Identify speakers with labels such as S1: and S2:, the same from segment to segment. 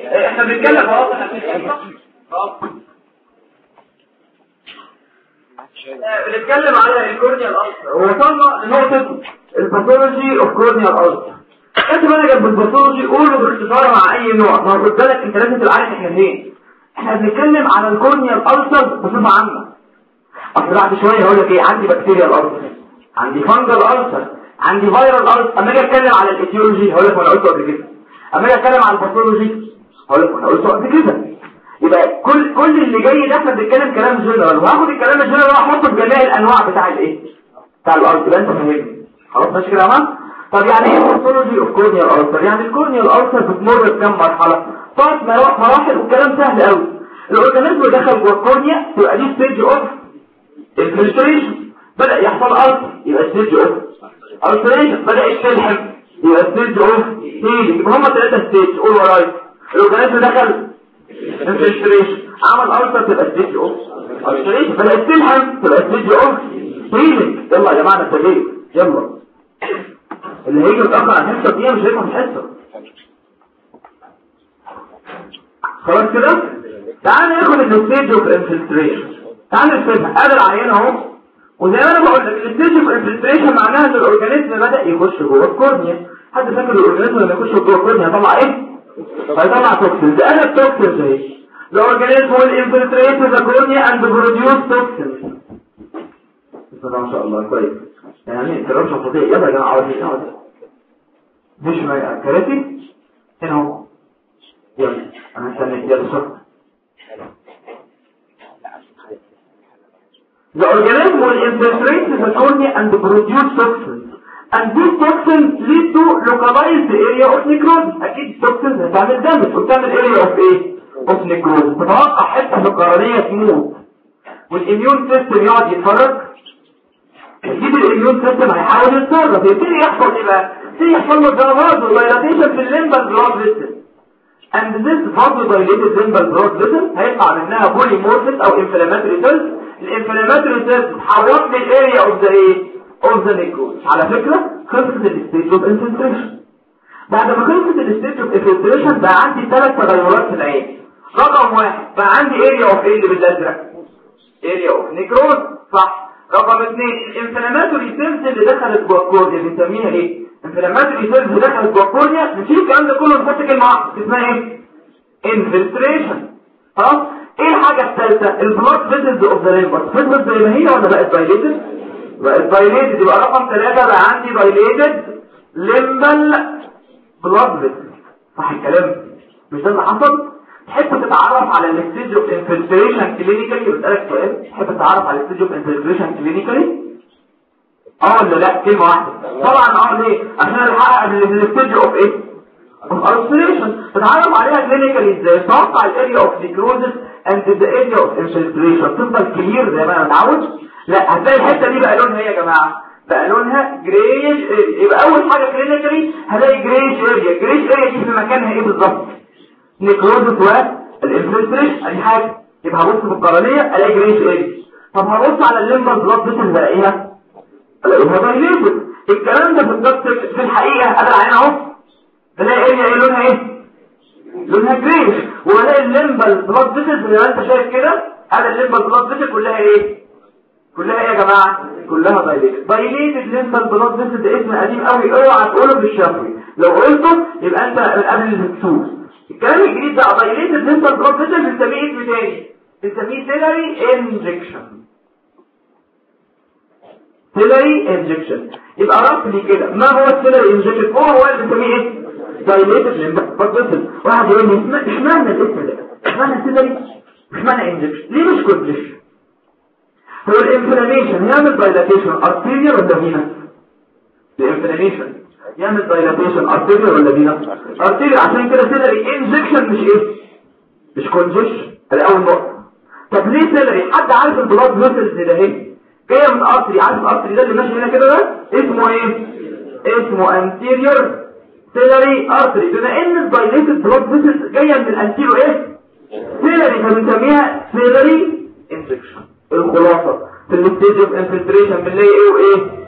S1: احنا بنتكلم اهو بنتكلم على الكورنيا الالتر ووصلنا لنقطه الباثولوجي اوف كورنيا الالتر انت بقى جنب الباثولوجي قوله باختصار مع اي نوع ما خد بالك انت لازم تبقى عارف احنا فين احنا بنتكلم على الكورنيا الالتر بصفه عامه اصل بعد شويه هقول لك ايه عندي بكتيريا الالتر عندي فانجل الالتر عندي فيرال الالتر اما اجي اتكلم على الايتيولوجي هقول لك انا قلته قبل كده اما اجي اتكلم على الباثولوجي هقول لك انا قلته قبل كده يبقى كل كل اللي جاي ده احنا بنتكلم كلام جنرال وهاخد الكلام الجنرال واحطه في جميع الانواع بتاع الايه بتاع الالتر انت فاهمني خلاص ماشي كده يا طب يعني ايه باثولوجي اوف كورنيال الالتر يعني الكورنيال الالتر بتمر بكام مرحله ثلاث مراحل والكلام سهل قوي الاورجانيزم دخل جوه الكورنيا تبقى دي ستيج اوف انفلتريشن بدا يحصل التر يبقى ستيج اوف التريشن بدا يتلحم يبقى ستيج اوف هيلينج يبقى هم ثلاثه ستيج قول ورايا الاورجانيزم دخل انفلتريشن عمل التر تبقى ستيج اوف التريشن بدا يتلحم تبقى ستيج اوف هيلينج يلا يا جماعه التغيير يلا اللي هيجي متأخر عن حصة دي مش هيفهم الحصة خلاص كده تعال ناخد الستيج اوف انفلتريشن تعال نفهمها ادي العيان اهو وزي ما انا بقول لك الستيج اوف انفلتريشن معناها ان الاورجانيزم بدا يخش جوه الكورنيا حد فاكر الاورجانيزم لما يخش جوه الكورنيا هيطلع ايه هيطلع توكسينز انا التوكسينز اهي The organism will infiltrate the cornea and produce toxins. ما شاء الله كويس يعني الكلام شخصية يلا يا جماعة عاوزين اقعد مش ما كراسي هنا اهو يلا انا هستنى يلا شوف The organism will infiltrate the cornea and produce toxins. And these toxins lead to localized area of necrosis. أكيد toxins هتعمل damage وتعمل area of ايه؟ of necrosis. تتوقع حتة في القرنية تموت. والإميون سيستم يقعد يتفرج يجيب الاميون سيستم هيحاول يتصرف يبتدي يحصل ايه بقى يبتدي يحصل له ضربات ودايلاتيشن في الليمبال بلاد فيسل and this vasodilated limbal blood vessel هيطلع منها polymorphic او inflammatory cells الانفلاماتوري cells تحرك لي الاريا اوف ذا ايه اوف ذا نيكروز على فكره خلصت الستيج اوف انفلتريشن بعد ما خلصت الستيج اوف انفلتريشن بقى عندي ثلاث تغيرات في العين رقم واحد بقى عندي اريا اوف ايه اللي بالازرق اريا اوف نيكروز صح رقم اثنين الانفلاماتوري سيلز اللي دخلت جوه الكورنيا بنسميها ايه انفلاماتوري سيلز اللي دخلت جوه الكورنيا نشيل الكلام ده كله نحط كلمه واحده اسمها ايه انفلتريشن خلاص ايه الحاجه الثالثه البلاد فيسلز اوف ذا ليمبر فضلت زي ما هي ولا بقت دايليتد بقت دايليتد يبقى رقم ثلاثة بقى عندي دايليتد ليمبل بلاد فيسل صح الكلام مش ده اللي حصل تحب تتعرف على الستيج اوف انفلتريشن كلينيكالي بسألك سؤال تحب تتعرف على الستيج اوف انفلتريشن كلينيكالي اه ولا لا كلمه واحده طبعا اه ليه عشان الحقق الستيج اوف ايه اوف الستريشن تتعرف عليها كلينيكالي ازاي توقع الاريا اوف نيكروزس اند ذا اريا اوف انفلتريشن تفضل كلير زي ما انا متعود لا هتلاقي الحته دي بقى لونها ايه يا جماعه بقى لونها جريش يبقى اول حاجه كلينيكالي هلاقي جريش اريا جريش اريا دي في مكانها ايه بالظبط نيكروزس والانفلتريشن ادي حاجه يبقى هبص في القرنيه الاقي جريش اريا طب هبص على الليمبر بلاد فيسل الاقيها الاقيها دايليتد الكلام ده بالظبط في الحقيقه انا العين اهو بلاقي اريا ايه لونها ايه لونها جريش والاقي الليمبال بلاد فيسل زي ما انت شايف كده هذا الليمبال بلاد فيسل كلها ايه كلها ايه يا جماعه كلها دايليتد دايليتد ليمبال بلاد فيسل ده اسم قديم قوي اوعى تقوله بالشفوي لو قلته يبقى انت من قبل الهكسوس الكلام الجديد ده دايليتد ليمبال بلاد فيسل بنسميه اسم تاني بنسميه سيلري انجكشن سيلري انجكشن يبقى رفلي كده ما هو السيلري انجكشن هو هو اللي بنسميه ايه دايليتد ليمبال بلاد فيسل واحد يقول لي اشمعنى الاسم ده اشمعنى سيلري اشمعنى انجكشن ليه مش كونجكشن هو الانفلاميشن يعمل دايلاتيشن ارتيريال ولا فينس الانفلاميشن يعمل دايلاتيشن ارتيريال ولا فينس ارتيريال عشان كده سيلري انجكشن مش ايه مش كونجكشن ادي اول نقطه طب ليه سيلري حد عارف البلاد فيسلز ده ايه جايه من ارتري عارف الارتري ده اللي ماشي هنا كده ده اسمه ايه اسمه انتيريور سيلري ارتري بما ان الدايليتد بلاد فيسلز جايه من الانتيريور ايه سيلري فبنسميها سيلري انجكشن الخلاصة في الستيج اوف انفلتريشن بنلاقي ايه وايه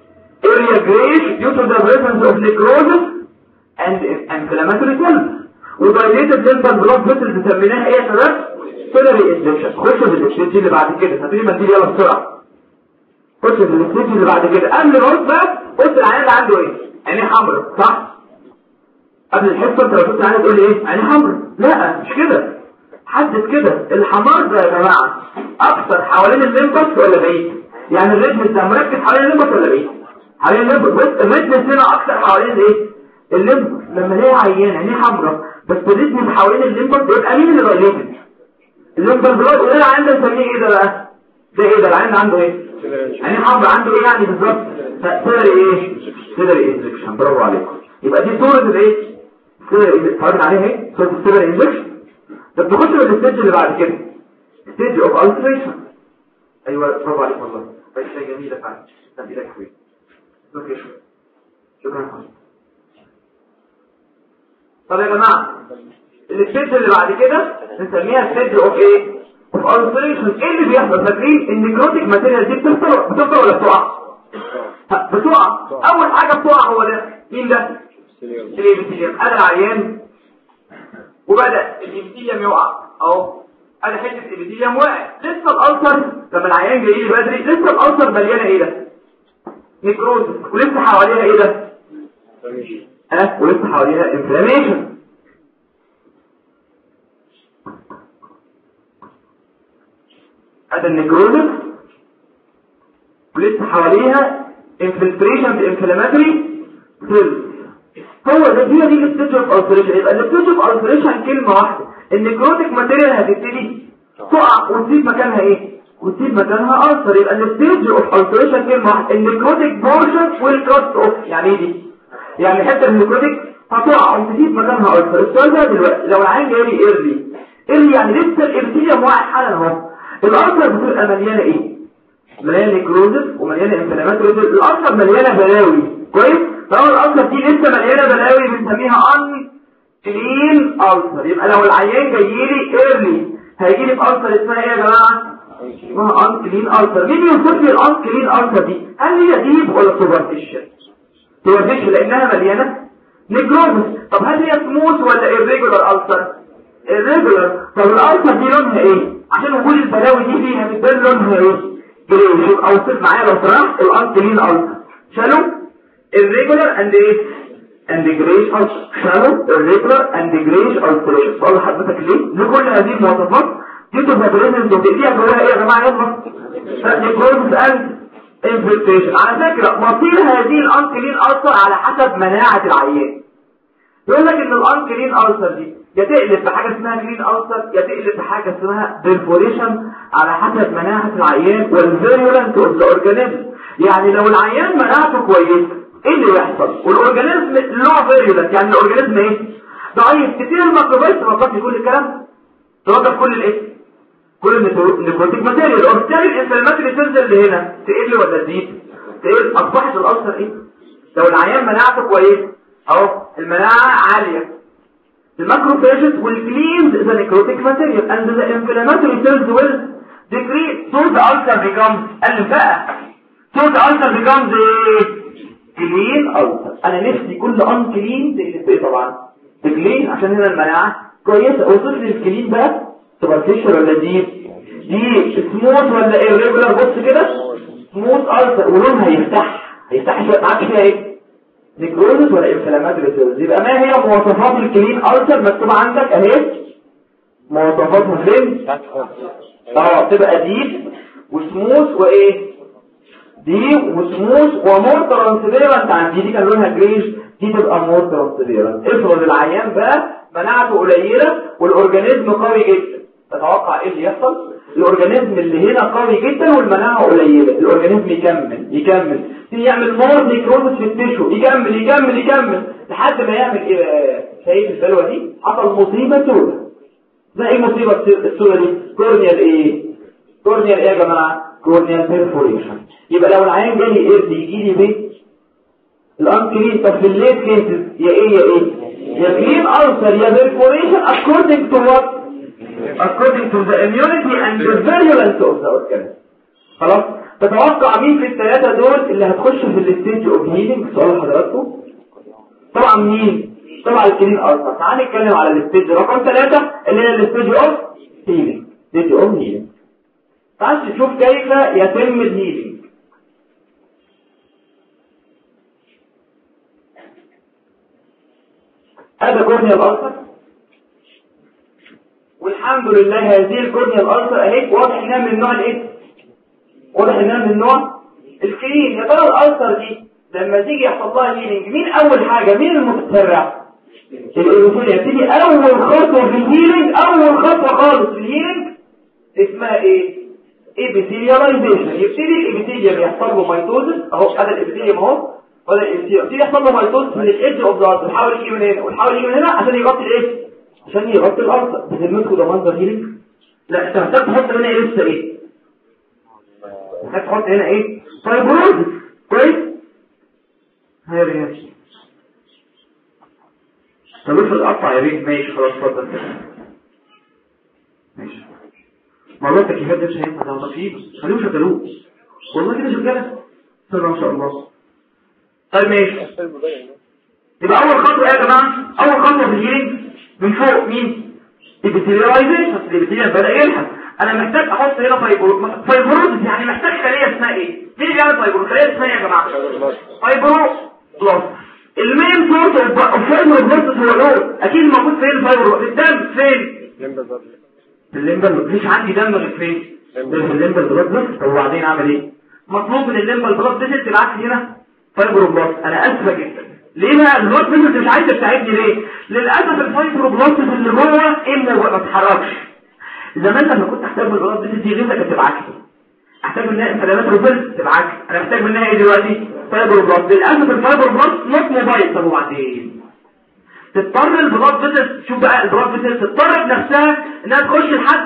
S1: area grayish due to the presence of necrosis and inflammatory cells ودايليتد ليمبال بلاد فيسلز سميناها ايه يا شباب سيلري انجكشن خش في الاكسجين اللي بعد كده هاتولي منديل يلا بسرعه خش في الاكسجين اللي بعد كده قبل ما اقول بقى قلت العيان اللي عنده ايه عينيه حمراء صح قبل الحصه انت لو كنت عايز تقول لي ايه عينيه حمراء لا مش كده حدد كده الحمار ده يا جماعه اكتر حوالين الليمبس ولا بعيد يعني الريتم انت مركز حوالين الليمبس ولا بعيد حوالين الليمبس بس الريتم هنا اكتر حوالين ايه الليمبس لما الاقي عيان عينيه حمراء بس الريتم حوالين الليمبس يبقى مين اللي دايليتد الليمبس بلاد وده عنده نسميه ايه ده بقى ده ايه ده العين عنده ايه يعني حمراء عنده ايه يعني بالظبط سيلري ايه سيلري انجكشن برافو عليكم يبقى دي صوره الايه سيلري اتفرجنا عليها اهي صوره السيلري انجكشن طب نخش بالستيج اللي بعد كده ستيج اوف التريشن ايوه برافو عليك والله بس جميله فعلا تسلم ايدك يا حبيبي اوكي شكرا طب يا جماعه الستيج اللي بعد كده نسميها ستيج اوف ايه اوف التريشن ايه اللي بيحصل فاكرين ان النيكروتيك ماتيريال دي بتفضل بتفضل ولا بتقع بتقع اول حاجه بتقع هو ده مين ده الابيثيليوم ادي العيان وبدا الابيثيليوم يقع اهو ادي حته الابيثيليوم وقع لسه الالسر لما العيان جاي لي بدري لسه الالسر مليانه ايه ده نيكروز ولسه حواليها ايه ده ها ولسه حواليها انفلاميشن ادي النيكروزس ولسه حواليها انفلتريشن بانفلاماتوري سيلز هو ده هي دي الستيج اوف التريشن يبقى الستيج اوف التريشن كلمه واحده النيكروتيك ماتيريال هتبتدي تقع وتسيب مكانها ايه وتسيب مكانها ألسر يبقى الستيج اوف التريشن كلمه واحده النيكروتيك بورشن والكات اوف يعني ايه دي يعني حته النيكروتيك هتقع وتسيب مكانها ألسر السؤال ده دلوقتي لو العين جاي لي ايرلي ايرلي يعني لسه الابتديا واقع حالا اهو الألسر بتبقى مليانه ايه مليانه نيكروزس ومليانه انفلاماتوري الألسر مليانه بلاوي كويس فهو الألسر دي لسه مليانه بلاوي بنسميها ان كلين ألسر يبقى لو العيان جاي لي ايرلي هيجي لي في ألسر اسمها ايه يا جماعه اسمها ان كلين ألسر مين يوصف لي الان كلين ألسر دي هل هي ديب ولا سوبرفيشال سوبرفيشال لانها مليانه نيكروزس طب هل هي سموث ولا irregular ألسر irregular طب الألسر دي لونها ايه عشان وجود البلاوي دي فيها بتبان لونها ايه جري شوف اوصف معايا لو سمحت الان كلين ألسر شالوا irregular and ايه and grayish ulcer shallow irregular and grayish ulceration سؤال لحضرتك ليه لكل هذه المواصفات دي تبقى بريزنس وتقليها جواها ايه يا جماعه يلا necrosis and infiltration على فكره مصير هذه الانكلين ألسر على حسب مناعه العيان يقول لك ان الانكلين ألسر دي يا تقلب بحاجه اسمها جرين ألسر يا تقلب بحاجه اسمها بيرفوريشن على حسب مناعه العيان والفيرولنت اوف ذا اورجانيزم يعني لو العيان مناعته كويسه ايه اللي يحصل والاورجانيزم لو فيريولنت يعني الاورجانيزم ايه ضعيف كتير الميكروبات تغطي كل الكلام تغطي كل الايه كل النيكروتيك ماتيريال وبالتالي الانفلاماتوري سيلز اللي هنا تقل ولا تزيد تقل اصبحت الالسر ايه لو العيان مناعته كويسه اهو المناعه عاليه الماكروفاجز will cleanse the necrotic material and the inflammatory cells will decrease so the ulcer becomes قال بقى so the ulcer becomes ايه كلين ألسر أنا نفسي كل أن كلين تقلب إيه طبعا تكلين عشان هنا المناعة كويسة وصف لي الكلين بقى سوبرفيشال ولا دي دي سموث ولا irregular بص كده سموث ألسر ولونها هيفتح هيفتح شوية معاك فيها ايه نيكروزس ولا انفلاماتوري سيلز يبقى ما هي مواصفات الكلين ألسر مكتوبة عندك اهي مواصفاتها فين اه تبقى ديب وسموث وايه دي وسموث ومور ترانسبيرنت عندي دي كان لونها جريش دي تبقى مور ترانسبيرنت افرض العيان بقى مناعته قليله والاورجانيزم قوي جدا تتوقع ايه اللي يحصل الاورجانيزم اللي هنا قوي جدا والمناعه قليله الاورجانيزم يكمل يكمل يعمل مور نيكروزس في التيشو يكمل يكمل يكمل لحد ما يعمل ايه شايف البلوه دي حصل مصيبه سوداء ده ايه مصيبه السوداء دي كورنيال ايه كورنيال ايه يا جماعه كورنيال بيرفوريشن يبقى لو العيان جالي ايه يجي لي بيه الانكرين طب في الليت كيسز يا ايه يا ايه يا كلين ألسر يا بيرفوريشن according to what according to the immunity and the virulence of the organism خلاص تتوقع مين في الثلاثة دول اللي هتخش في الستيج اوف هيلينج سؤال حضراتكم طبعا مين طبعا الكلين ألسر تعال نتكلم على الستيج رقم ثلاثة اللي هي الستيج أوف هيلينج ستيج أوف هيلينج تعال نشوف كيف يتم الهيلينج هذا كورنيا الألسر والحمد لله هذه الكورنيا الألسر اهي واضح انها من النوع الايه واضح انها من النوع الكلين يا ترى الألسر دي لما تيجي يحصل لها هيلينج مين اول حاجة مين المتسرع الإيروفيل يبتدي اول خطوة في الهيلينج اول خطوة خالص في الهيلينج اسمها ايه ابيثيلياليزيشن يبتدي الابيثيليوم يحصل له ميتوزس اهو هذا الابيثيليوم اهو ولا الابيثيليوم يبتدي يحصل له ميتوزس من الايدج اوف ذا بيحاول يجي من هنا ويحاول يجي من هنا عشان يغطي الايه عشان يغطي الارض بذمتكم ده منظر هيلينج لا انت محتاج تحط هنا ايه لسه ايه محتاج تحط هنا ايه فايبروز كويس هيا رياض طب افرض قطع يا بيه ماشي خلاص اتفضل ماشي موضوع التكييفات ده مش هينفع ده تكييف خليهم شغلوه والله كده شغاله بسم ما شاء الله طيب ماشي يبقى اول خطوه ايه يا جماعه اول خطوه في الهيلينج من فوق مين الابيثيلايزيشن الابيثيليال بدا يلحق انا محتاج احط هنا فايبرو فايبروز يعني محتاج خليه اسمها ايه مين اللي بيعمل فايبرو خليه اسمها ايه يا جماعه فايبرو بلس المين سورس اوف فايبرو بلس هو لون اكيد موجود فين الفايبرو في الدم فين في الليمبل مفيش عندي دم غير فين في الليمبل بلاد بس طب وبعدين اعمل ايه مطلوب من الليمبل بلاد بس تبعت لي هنا فايبرو بلس انا اسفه جدا ليه بقى البلاد بس مش عايز تساعدني ليه للاسف الفايبرو بلس اللي جوه انه ما اتحركش زمان لما كنت احتاج من البلاد بس دي غيرك تبعت لي احتاج منها انفلامات روبل تبعت لي انا محتاج منها ايه دلوقتي فايبرو بلس للاسف الفايبرو بلس نوت موبايل طب وبعدين تضطر البلاد فيسل شوف بقى البلاد فيسل تضطر بنفسها انها تخش لحد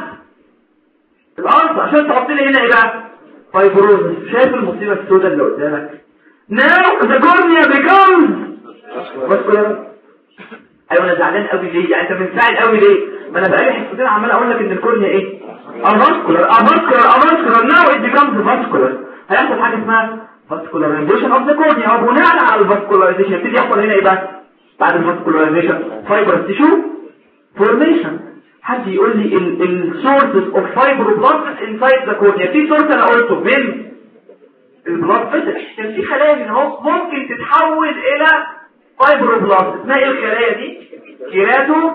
S1: الارض عشان تحط لي هنا ايه بقى فايبروز شايف المصيبه السوداء اللي قدامك now the cornea becomes vascular ايوه انا زعلان قوي ليه يعني انت منفعل قوي ليه ما انا بقالي حصتين عمال اقول لك ان الكورنيا ايه avascular avascular avascular now it becomes vascular هيحصل حاجه اسمها vascularization of the cornea او بناء على الفاسكولارايزيشن يبتدي يحصل هنا ايه بقى بعد الفاسكولارايزيشن فايبر تيشو فورميشن حد يقول لي السورسز اوف فايبروبلاست انسايد ذا كورنيا في سورس انا قلته من البلاد فيسل كان في خلايا من اهو ممكن تتحول الى فايبروبلاست اسمها ايه الخلايا دي كيراتو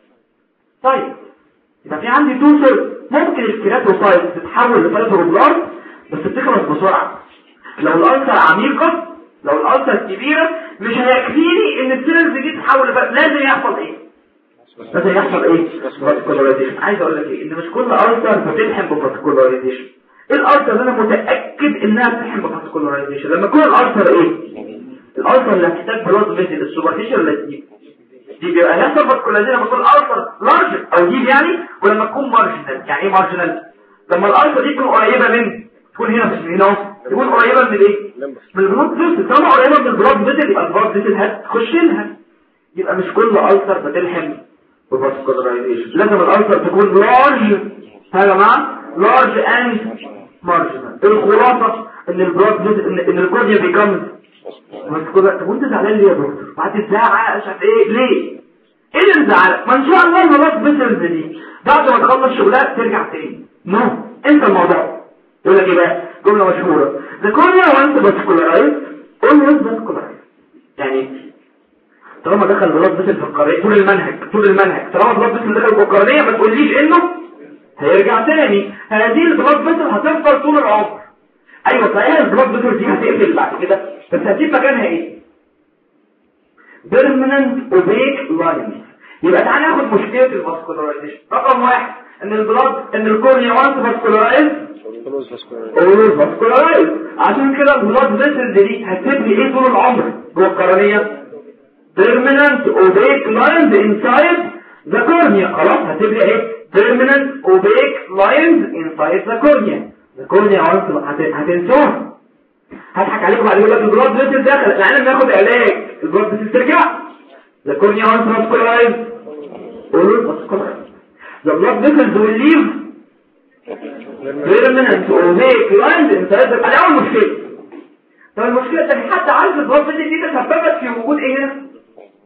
S1: طيب يبقى في عندي تو سورس ممكن الكيراتوسايت تتحول لفايبروبلاست بس بتخلص بسرعه لو الالسر عميقه لو الالسر كبيره مش هيكفيني ان السيلز دي تتحول لفايبروبلاست لازم يحصل ايه لازم يحصل ايه فاسكولاريزيشن عايز اقول لك ايه ان مش كل السر بتلحم بفاسكولاريزيشن الالسر اللي انا متاكد انها بتلحم بفاسكولاريزيشن لما يكون الالسر ايه الالسر اللي هتحتاج بلاد فيزل السوبرفيشال ولا الديب دي بيبقى هيحصل فاسكولاريزيشن لما يكون الالسر لارج او ديب يعني ولما تكون مارجنال يعني ايه مارجنال لما الالسر دي تكون قريبه من تكون هنا مش هنا تكون قريبه من الايه من البلاد فيزل طالما قريبه من البلاد فيزل يبقى البلاد فيزل هتخش لها يبقى مش كل السر بتلحم بفاسكولارايزيشن لازم الالسر تكون لارج يا جماعه لارج اند مارجنال الخلاصه ان البلاد ان, إن الكورنيا بيكمز فاسكولار طب وانت زعلان ليه يا دكتور هتزعق مش عارف ايه ليه ايه اللي مزعلك ما ان شاء الله البلاد فيسلز دي بعد ما تخلص شغلها ترجع تاني نو انت الموضوع يقول لك ايه بقى جمله مشهوره the cornea once vascularized always vascularized يعني طالما دخل بلاد فيسل في القرنية طول المنهج طول المنهج طالما بلاد فيسل دخل في القرنية ما تقوليش انه هيرجع تاني هذه البلاد فيسل هتفضل طول العمر ايوه صحيح البلاد فيسل دي هتقفل بعد كده بس هتسيب مكانها ايه بيرمننت اوبيك لاين يبقى تعالى ناخد مشكله الفاسكولارايزيشن رقم واحد ان البلاد ان الكورنيا وانس فاسكولارايز اولوز فاسكولارايز عشان كده البلاد فيسل دي هتسيب لي ايه طول العمر جوه القرنيه permanent opaque lines inside the cornea خلاص هتبقى ايه permanent opaque lines inside the cornea the cornea هتنسوها هضحك عليكم بعد يقول لك البلاد فيسل دخل العالم بياخد علاج البلاد فيسل ترجع the cornea once vascularized always vascularized the blood vessels will leave permanent opaque lines inside the على اول مشكله طب المشكله الثانيه حتى عارف البلاد فيسل دي تسببت في وجود ايه هنا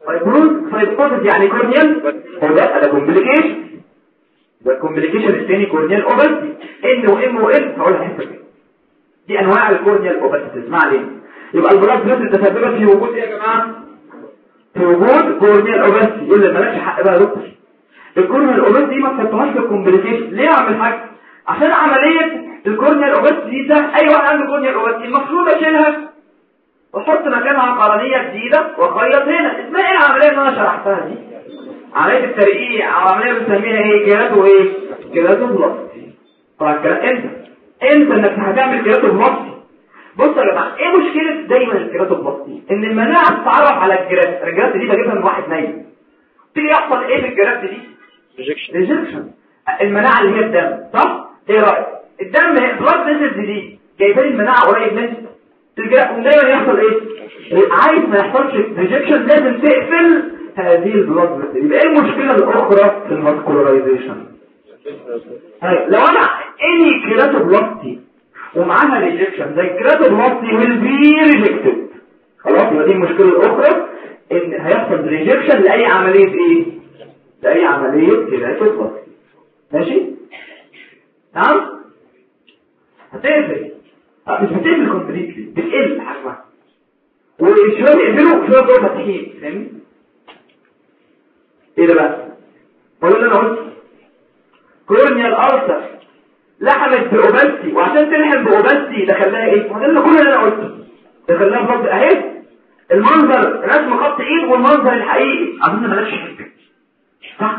S1: فايبروز فايبروز يعني كورنيال هو ده ده كومبليكيشن ده كومبليكيشن الثاني كورنيال اوبستي ان وام وال هقول الحته دي دي انواع الكورنيال اوبستي اسمع ليه يبقى البلاد بريشر تسببت في وجود ايه يا جماعه في وجود كورنيال اوبستي يقول لي مالكش حق بقى يا دكتور الكورنيال اوبستي دي ما تحطهاش في الكومبليكيشن ليه اعمل حاجه عشان عمليه الكورنيال اوبستي ده اي واحد عنده كورنيال اوبستي المفروض اشيلها واحط مكانها قرنيه جديده واخيط هنا اسمها ايه العمليه اللي انا شرحتها دي عمليه الترقيع او عمليه بنسميها ايه كيراتو ايه كيراتو بلاستي طبعا الكلام امتى امتى انك هتعمل كيراتو بلاستي بص يا جماعه ايه مشكله دايما الكيراتو بلاستي ان المناعه بتتعرف على الجرافت الجرافت دي بجيبها من واحد نايم تيجي يحصل ايه في الجرافت دي ريجكشن المناعه اللي هي الدم صح ايه رايك الدم بلاد فيسلز دي جايبه لي المناعه قريب منها ترجع دايما يحصل ايه عايز ما يحصلش ريجكشن لازم تقفل هذه البلاد فيسل يبقى ايه المشكله الاخرى في الماسكولارايزيشن لو انا اني كيراتوبلاستي ومعاها ريجكشن زي الكيراتوبلاستي ويل بي ريجكتد خلاص يبقى دي المشكله الاخرى ان هيحصل ريجكشن لاي عمليه ايه لاي عمليه كيراتوبلاستي ماشي نعم هتقفل مش بتقفل كومبليتلي بتقل حجمها وشويه يقفلوا شويه دول فتحين فاهمني ايه ده بقى بقول اللي انا قلت كورنيال ارثر لحمت باوبستي وعشان تلحم باوبستي دخلها ايه ما ده كل اللي انا قلته دخلها بلد اهي المنظر رسم خط ايد والمنظر الحقيقي اظن بلاش حته صح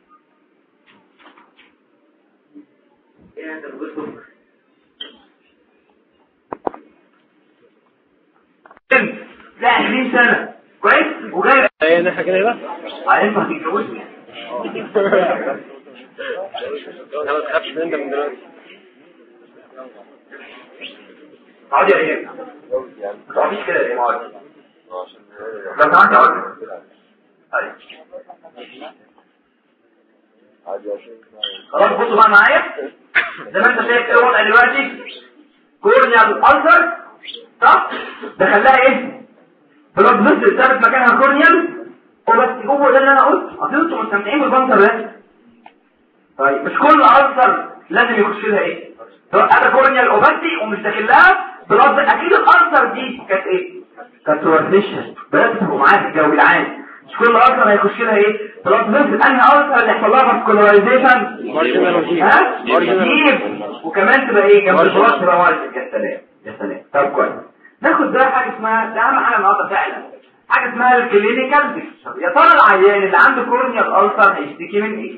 S1: ايه انت بتقول لا 20 سنة كويس وجاي
S2: ايه نحن كده بقى
S1: عارف هتتجوزني
S2: انا ما تخافش من انت من دلوقتي
S1: اقعد يا ريان ما تقعديش كده يا معاذ لو سمحت اقعد طيب خلاص بصوا بقى معايا زي ما انت شايف ايه الوضع دلوقتي كورنيال ألسر صح دخلها ايه بلاد فيسل ثابت مكانها كورنيال وبس هو ده اللي انا قلت اصل انتوا مستمتعين بالبنكر بس طيب مش كل ألسر لازم يخش لها ايه انا كورنيال اوبستي ومش داخل لها بلاد اكيد الألسر دي كانت ايه كانت سوبرفيشال بس تبقوا معايا في الجو العام مش كل ألسر هيخش لها ايه بلاد فيسل انهي ألسر اللي يحصل لها فاسكولارايزيشن ها جيب وكمان تبقى ايه جنب البلاط تبقى ماركت يا سلام يا سلام طب كويس ناخد بقى حاجه اسمها ده اهم حاجه النهارده فعلا حاجه اسمها الكلينيكال بيكتشر يا ترى العيان اللي عنده كورنيال ألسر هيشتكي من ايه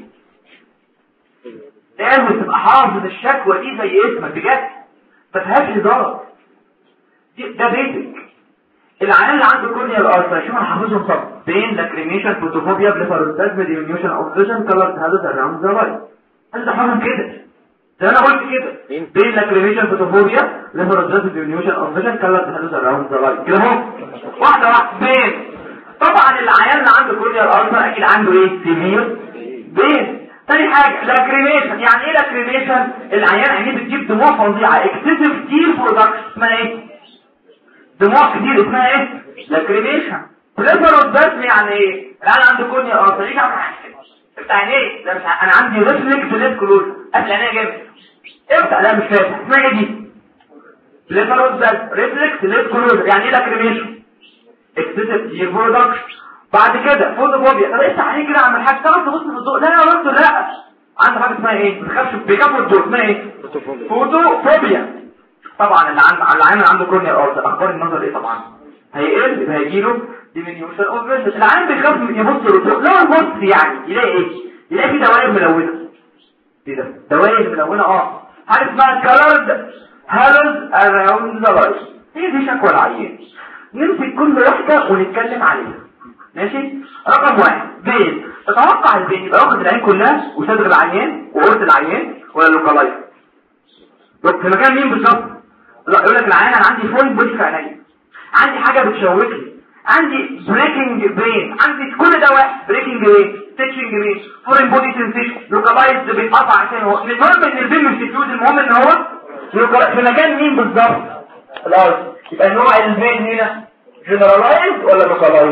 S1: لازم تبقى حافظ الشكوى دي زي اسمك بجد ما فيهاش هزار دي- ده بيتك العيان اللي عنده كورنيال ألسر شوف انا حافظهم صح بين لاكريميشن فوتوفوبيا بليفاروستازم ديمينيوشن اوف فيجن كلر هذا اراوند ذا لايت انت حافظ كده زي انا قلت كده
S2: مين؟
S1: بين لاكريميشن فوتوفوبيا ليفاروستازم ديمينيوشن اوف فيجن كلر هذا اراوند ذا لايت كده اهو واحده واحده بين طبعا العيان اللي عنده كورنيال ألسر اكيد عنده ايه سيفير بين تاني حاجة لاكريميشن يعني ايه لاكريميشن العيان عينيه بتجيب دموع فظيعة اكسسيف تير برودكشن اسمها ايه دموع كتير اسمها ايه لاكريميشن بليفروستازم يعني ايه العيان عنده كورنيال ألسر يجي عم افتح عينيه لا مش ع- انا عندي ريفلكس ليد كلوز قفل عينيه جامد افتح لا مش فاتح اسمها ايه دي بليفروستازم ريفلكس ليد كلوز يعني ايه لاكريميشن اكسسيف تير برودكشن بعد كده فوتوفوبيا طب افتح عينيك كده اعمل حاجه تعرف تبص في الضوء لا يا دكتور لا عنده حاجه اسمها ايه ما تخافش بيكافئوا الضوء اسمها ايه فوتوفوبيا طبعا اللي عنده اللي عامل عنده كورنيا ارض اخبار النظر ايه طبعا هيقل يبقى هيجيله ديمينيوشن اوف فيجن العين بيخاف من يبص للضوء لا يبص يعني يلاقي ايه يلاقي في دوائر ملونه ايه ده دوائر ملونه اه حاجه اسمها كالرد هالز اراوند ذا لايت هي دي شكوى العيان نمسك كل واحده ونتكلم عليها ماشي رقم واحد بين تتوقع البين يبقى واخد العين كلها وصدر العيان وقرط العيان ولا لوكالايز طب في مكان مين بالظبط لا يقول لك العيان انا عندي فول بودي في عينيا عندي حاجه بتشوك لي عندي بريكنج برين عندي كل ده واحد بريكنج برين ستيتشنج برين فورين بودي سنسيشن لوكالايز بيتقطع عشان هو مش مهم ان البين مش تفيوز المهم ان هو localized. في مكان مين بالظبط الارض يبقى نوع البين هنا جنرالايز ولا لوكالايز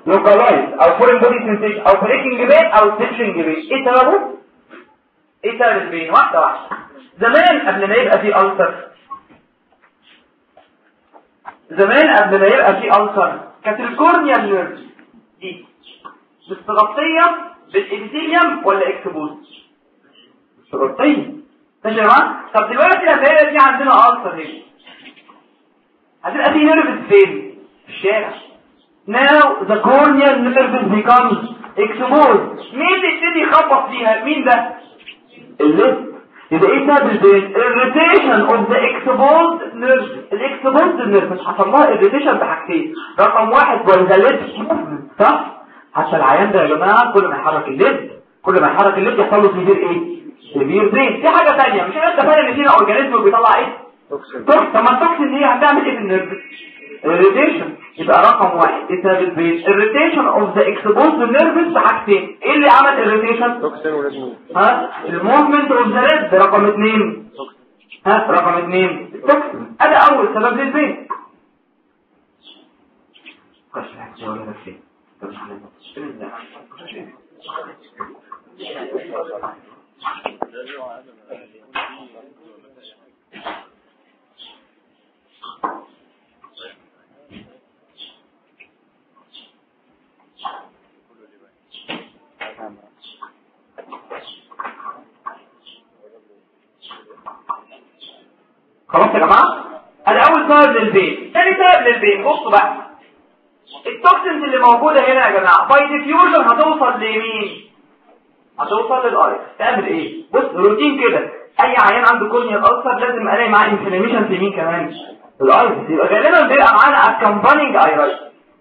S1: لوكالايز او فورين بودي سنسيشن او بريكنج بين او تيتشنج بين ايه سببه ايه سبب البين واحده واحده زمان قبل ما يبقى في ألسر زمان قبل ما يبقى في ألسر كانت الكورنيا النيرف دي مستغطيه بالابيثيليوم ولا اكسبوز مستغطيه ماشي يا جماعه طب دلوقتي لما يبقى في عندنا ألسر هنا هتبقى في نيرف فين في الشارع now the corneal nerve becomes exposed مين اللي يبتدي يخبط فيها مين ده اللب يبقى ايه سبب البين irritation of the exposed nerve الاكسبوزد nerve مش حصل لها irritation بحاجتين رقم واحد ولا اللب صح حتى العيان ده يا جماعه كل ما يحرك اللب كل ما يحرك اللب يحصل له سيفير ايه سيفير بين في حاجه ثانيه مش انت فاهم ان فينا اورجانيزم بيطلع ايه توكسين طب ما التوكسين دي هتعمل ايه في النيرف irritation يبقى رقم واحد ايه سبب البين irritation of the exposed nerves بحاجتين ايه اللي عمل irritation
S2: توكسين ولازم
S1: ها الموفمنت اوف ذا ريد رقم اثنين ها رقم اثنين التوكسين ادي اول سبب للبين كاش حاجه ولا نفسي خلاص يا جماعه ادي اول سبب للبين ثاني سبب للبين بصوا بقى التوكسينز اللي موجوده هنا يا جماعه باي ديفيوجن هتوصل لمين هتوصل للايرس تعمل ايه بص روتين كده اي عيان عنده كورنيال ألسر لازم الاقي معاه انفلاميشن في مين كمان الايرس يبقى غالبا بيبقى معانا اكمبانينج ايرس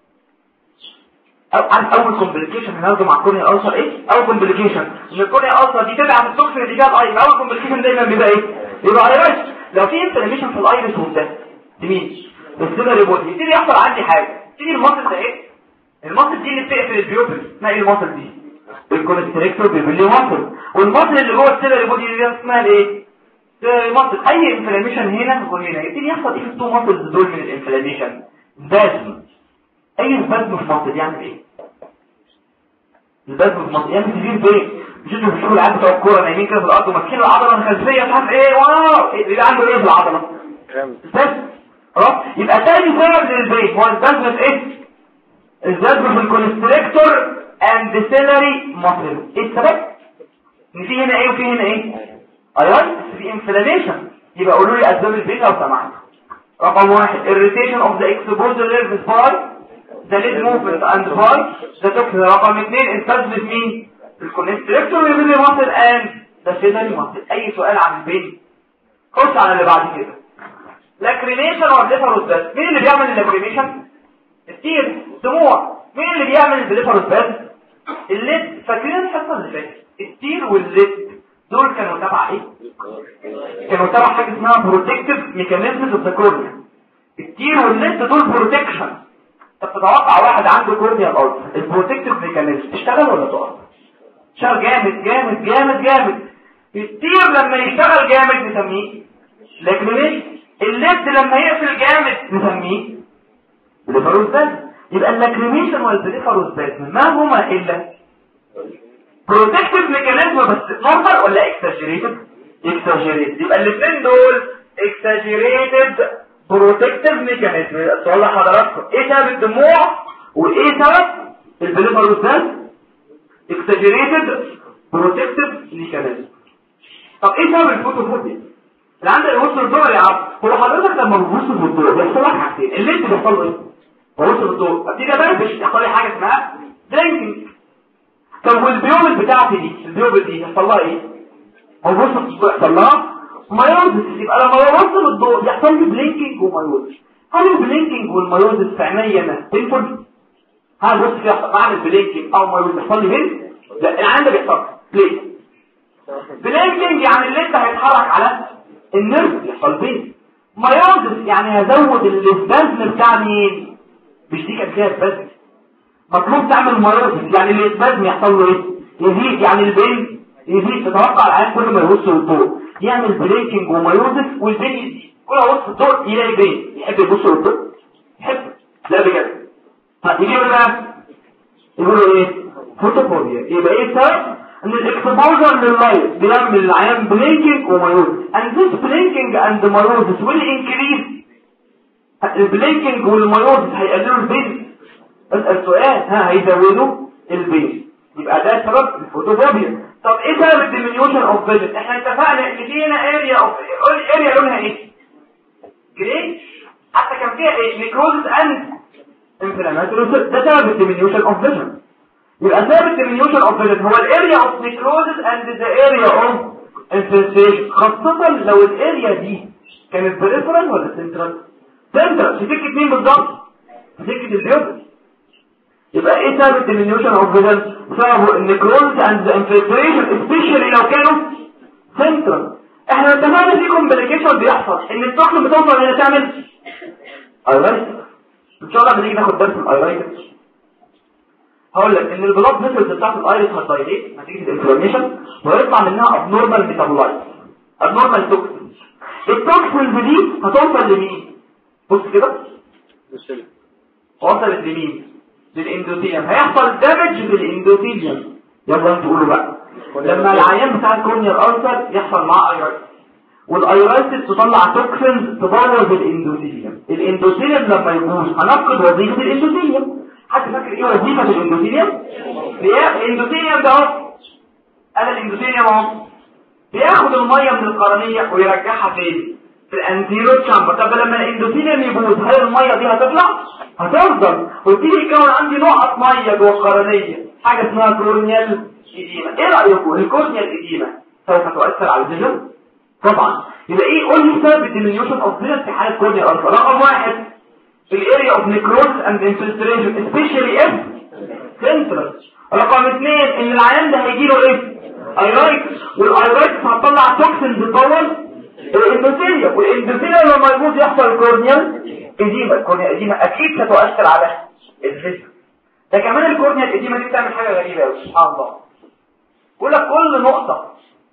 S1: أو عن اول كومبليكيشن هناخده مع كورنيال ألسر ايه اول كومبليكيشن ان الكورنيال ألسر دي تبع التوكسين اللي جاب ايرس اول كومبليكيشن دايما بيبقى ايه يبقى ايرس لو في انفلاميشن في الايرس وده دي مين السيلري بودي يبتدي يحصل عندي حاجه تيجي المصل ده ايه المصل دي اللي بتقفل البيوبل اسمها ايه المصل دي الكونستريكتور بيبلي مصل والمصل اللي جوه السيلري بودي دي اسمها ايه مصل اي انفلاميشن هنا يكون هنا يبتدي يحصل ايه في التو مصل دول من الانفلاميشن بازم اي بازم في مصل يعمل ايه البازم في مصل يعمل سيفير بين مش انتوا بتشوفوا العيال بتوع الكوره نايمين كده في الارض وماسكين العضله الخلفيه مش عارف ايه واو إيه بيبقى عنده ايه في العضله بس خلاص يبقى تاني سبب للبيت هو البازم في ايه البازم في الكونستريكتور اند سيلري ماسل ايه السبب ان في هنا ايه وفي هنا ايه ايوه في انفلاميشن يبقى قولوا لي اسباب البيت لو سمحت رقم واحد irritation of the exposed nerves by the lead movement and by the toxin رقم اثنين انتجت مين الكونستريكتور يبني ماسل اند ده سيلري ماسل اي سؤال عن البيت خش على اللي بعد كده لاكريميشن ولا بليفروس مين اللي بيعمل اللاكريميشن التير دموع مين اللي بيعمل البليفروس بس الليد فاكرين الحصه اللي فاتت التير والليد دول كانوا تبع ايه كانوا تبع حاجه اسمها بروتكتيف ميكانيزمز اوف ذا كورنيا التير والليد دول بروتكشن طب تتوقع واحد عنده كورنيا الارض البروتكتيف ميكانيزم اشتغل ولا تقف اشتغل جامد جامد جامد جامد التير لما يشتغل جامد نسميه لاكريميشن الليد لما يقفل جامد نسميه بليفروس بس يبقى اللاكريميشن والبليفروس بس ما هما الا بروتكتيف ميكانيزم بس نورمال ولا اكساجيريتد اكساجيريتد يبقى الاثنين دول اكساجيريتد بروتكتيف ميكانيزم السؤال لحضراتكم ايه سبب الدموع وايه سبب البليفروس بس اكساجيريتد بروتكتيف ميكانيزم طب ايه سبب الفوتوفوبيا اللي عندك الوصل الضوء يا عم هو حضرتك لما بتبص في الضوء بيحصل لك حاجتين اللي انت بيحصل له ايه ببص في الضوء ابتدي ابربش يحصل لي حاجه اسمها درينكينج طب والبيوبل بتاعتي دي البيوبل دي يحصل لها ايه هو بص في الضوء يحصل لها مايوزس يبقى لما ببص للضوء يحصل لي بلينكينج ومايوزس هل البلينكينج والمايوزس في عينيا انا تنفل هل بص في معنى البلينكينج او مايوزس يحصل لي هنا لا العين ده بيحصل ليه بلينكينج يعني اللي انت هيتحرك على النرف يحصل بين مايوزس يعني هزود الاسبازم بتاع مين مش دي كانت فيها اسبازم مطلوب تعمل مايوزس يعني الاسبازم يحصل له ايه يزيد يعني البين يزيد تتوقع العين كل ما يبص للضوء يعمل بريكنج ومايوزس والبين يزيد كل ما يبص للضوء يلاقي بين يحب يبص للضوء يحب لا بجد طب يجي بقى يقولوا ايه فوتوفوبيا يبقى ايه السبب ان الاكسبوجر لللايت بيعمل العيان بلينكينج ومايوز and this blinking and meiosis will increase البلينكينج والمايوز هيقللوا البيز اسال سؤال ها هيزودوا البيز يبقى ده سبب الفوتوفوبيا طب ايه سبب الديمينيوشن اوف فيجن احنا اتفقنا ان في هنا اريا اوف اريا لونها ايه جري حتى كان فيها ايه نيكروزس اند انفلاماتوري ده سبب الديمينيوشن اوف فيجن يبقى سبب الديمينيوشن اوف فيجن هو الاريا اوف نيكروزس اند ذا اريا اوف انفلتريشن خاصه لو الاريا دي كانت بريفرال ولا سنترال سنترال في سكه مين بالظبط في سكه الجبل يبقى ايه سبب الديمينيوشن اوف فيجن سببه النيكروز اند ذا انفلتريشن سبيشالي لو كانوا سنترال احنا اتفقنا في كومبليكيشن بيحصل ان الطاقم بتوصل هنا تعمل ايرايتس ان شاء الله بنيجي ناخد درس الايرايتس هقول لك ان البلاد فيسلز بتاعت الايريس هتدايليت نتيجه الانفلاميشن ويطلع منها ابنورمال ميتابولايت ابنورمال توكسينز التوكسينز دي هتوصل لمين بص كده وصلت لمين للاندوثيليوم هيحصل دامج للاندوثيليوم يلا انتوا قولوا بقى لما العيان بتاع الكورنيال ألسر يحصل معاه ايرايتس والايرايتس تطلع توكسينز تبوظ الاندوثيليوم الاندوثيليوم لما يبوظ هنفقد وظيفه الاندوثيليوم حد فاكر ايه وظيفه الاندوثيليوم الاندوثيليوم ده اهو انا الاندوثيليوم اهو بياخد الميه من القرنيه ويرجعها فين في الانتيرو تشامبر طب لما الاندوثيليوم يبوظ هل الميه دي هتطلع هتفضل ويبتدي يكون عندي نقط ميه جوه القرنيه حاجه اسمها كورنيال ايديما ايه رايكم الكورنيال ايديما سوف تؤثر على الفيجن طبعا يبقى ايه قول لي سبب الديمينيوشن اوف فيجن في حاله كورنيال ارثر رقم واحد الاريا اوف نيكروز اند انفلتريشن سبيشالي اف سنترال رقم اثنين ان العيان ده هيجي له ايه ايرايتس والايرايتس هتطلع توكسين بتطول الاندوثيليوم والاندوثيليوم لما يبوظ يحصل كورنيال اديما الكورنيال اديما اكيد ستؤثر على الفيجن ده كمان الكورنيال اديما دي بتعمل حاجه غريبه قوي سبحان الله بيقول لك كل نقطه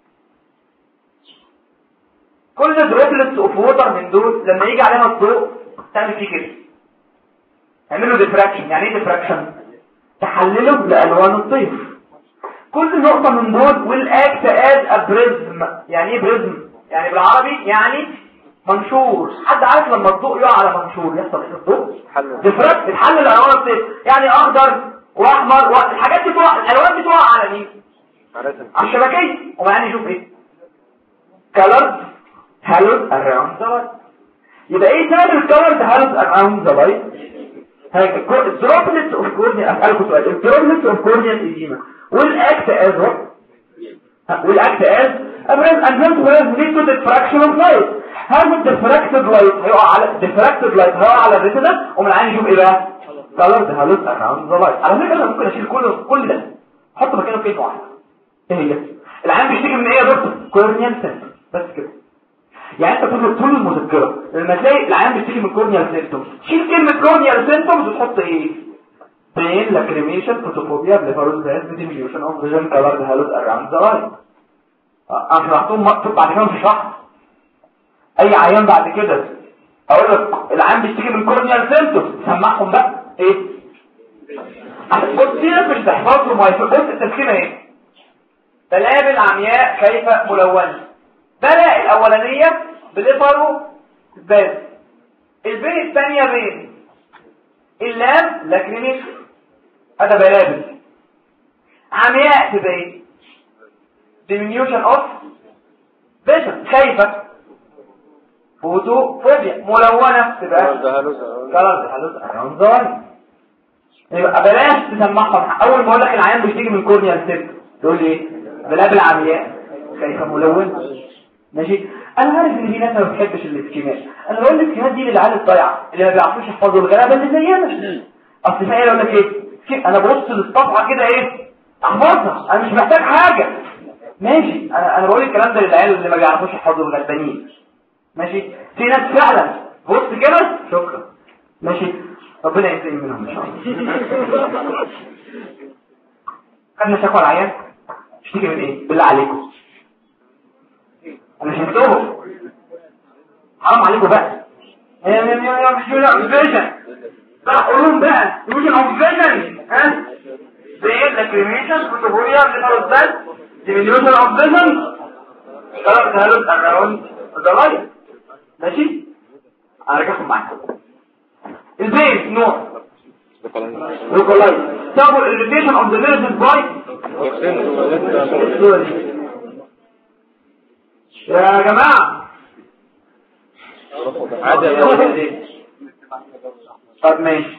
S1: كل دروبلتس اوف ووتر من دول لما يجي عليها الضوء تعمل فيه كده تعمل له ديفراكشن يعني ايه ديفراكشن تحلله لالوان الطيف كل نقطه من دول will act as a prism يعني ايه بريزم يعني بالعربي يعني منشور حد عارف لما الضوء يقع على منشور يحصل ايه الضوء ديفراكت بتحلل الالوان الطيف يعني اخضر واحمر والحاجات دي تقع الالوان دي تقع على مين على الشبكيه ومعنى نشوف ايه colored haloed around the light يبقى ايه سبب الكولرد haloed around the light الدروبلت اوف كورنيا اسالكم سؤال الدروبلت اوف كورنيا ايديما والاكت از what والاكت از ابرز and not will lead to diffraction of light هل الديفراكتد لايت هيقع على الديفراكتد لايت هيقع على الريتنا ومن عين نشوف ايه بقى colored haloed around the light على فكره انا ممكن اشيل كل كل ده احط مكانه كلمه واحده ايه هي العين بيشتكي من ايه يا دكتور كورنيال سنتر بس كده يعني انت طول طول المذكره لما تلاقي العيان بيشتكي من كورنيال سيمبتومز شيل كلمه كورنيال سيمبتومز وتحط ايه بين لاكريميشن فوتوفوبيا بليفاروز دايز ديميوشن اوف فيجن كلر هالوز اراوند ذا لاين انا شرحتهم مكتوب بعد كده مش شرح اي عيان بعد كده اقول لك العيان بيشتكي من كورنيال سيمبتومز سمعهم بقى ايه بص في ناس مش تحفظهم بص التسكينه ايه بلابل عمياء كيف ملونه بدأ الأولانية بليفرو باز البين الثانية بين اللام لاكريميش هذا بلابل عمياء تبقى ايه diminution of vision كيف فوتو فوبيا ملونة تبقى كلر هلوز around the line يبقى بلاش تسمعهم اول ما اقول لك العيان بيشتكي من كورنيال سيرك تقول لي ايه بلابل عمياء كيف ملون ماشي انا عارف ان في ناس ما بتحبش الاسكيمات انا بقول الاسكيمات دي للعيال الضايعه اللي ما بيعرفوش يحفظوا الغلابه اللي زينا اصل في يقول لك ايه انا ببص للصفحه كده ايه احفظها انا مش محتاج حاجه ماشي انا انا بقول الكلام ده للعيال اللي ما بيعرفوش يحفظوا الغلبانين ماشي في ناس فعلا بص كده شكرا ماشي ربنا يسلم منهم ان شاء الله خدنا شكوى العيان اشتكي من ايه بالله عليكم انا شفتهم حرام عليكم بقى يا يا يا مش يا فيجن بقى قولون بقى يوجن اوف فيجن ها زي اللاكريميشن فوتوفوريا ليفروزات diminution of vision color develops around the light ماشي ارجعهم معاكم البيت نوع localize double irritation of the nerves by يا جماعة
S2: عادي يا باشا.
S1: طب ماشي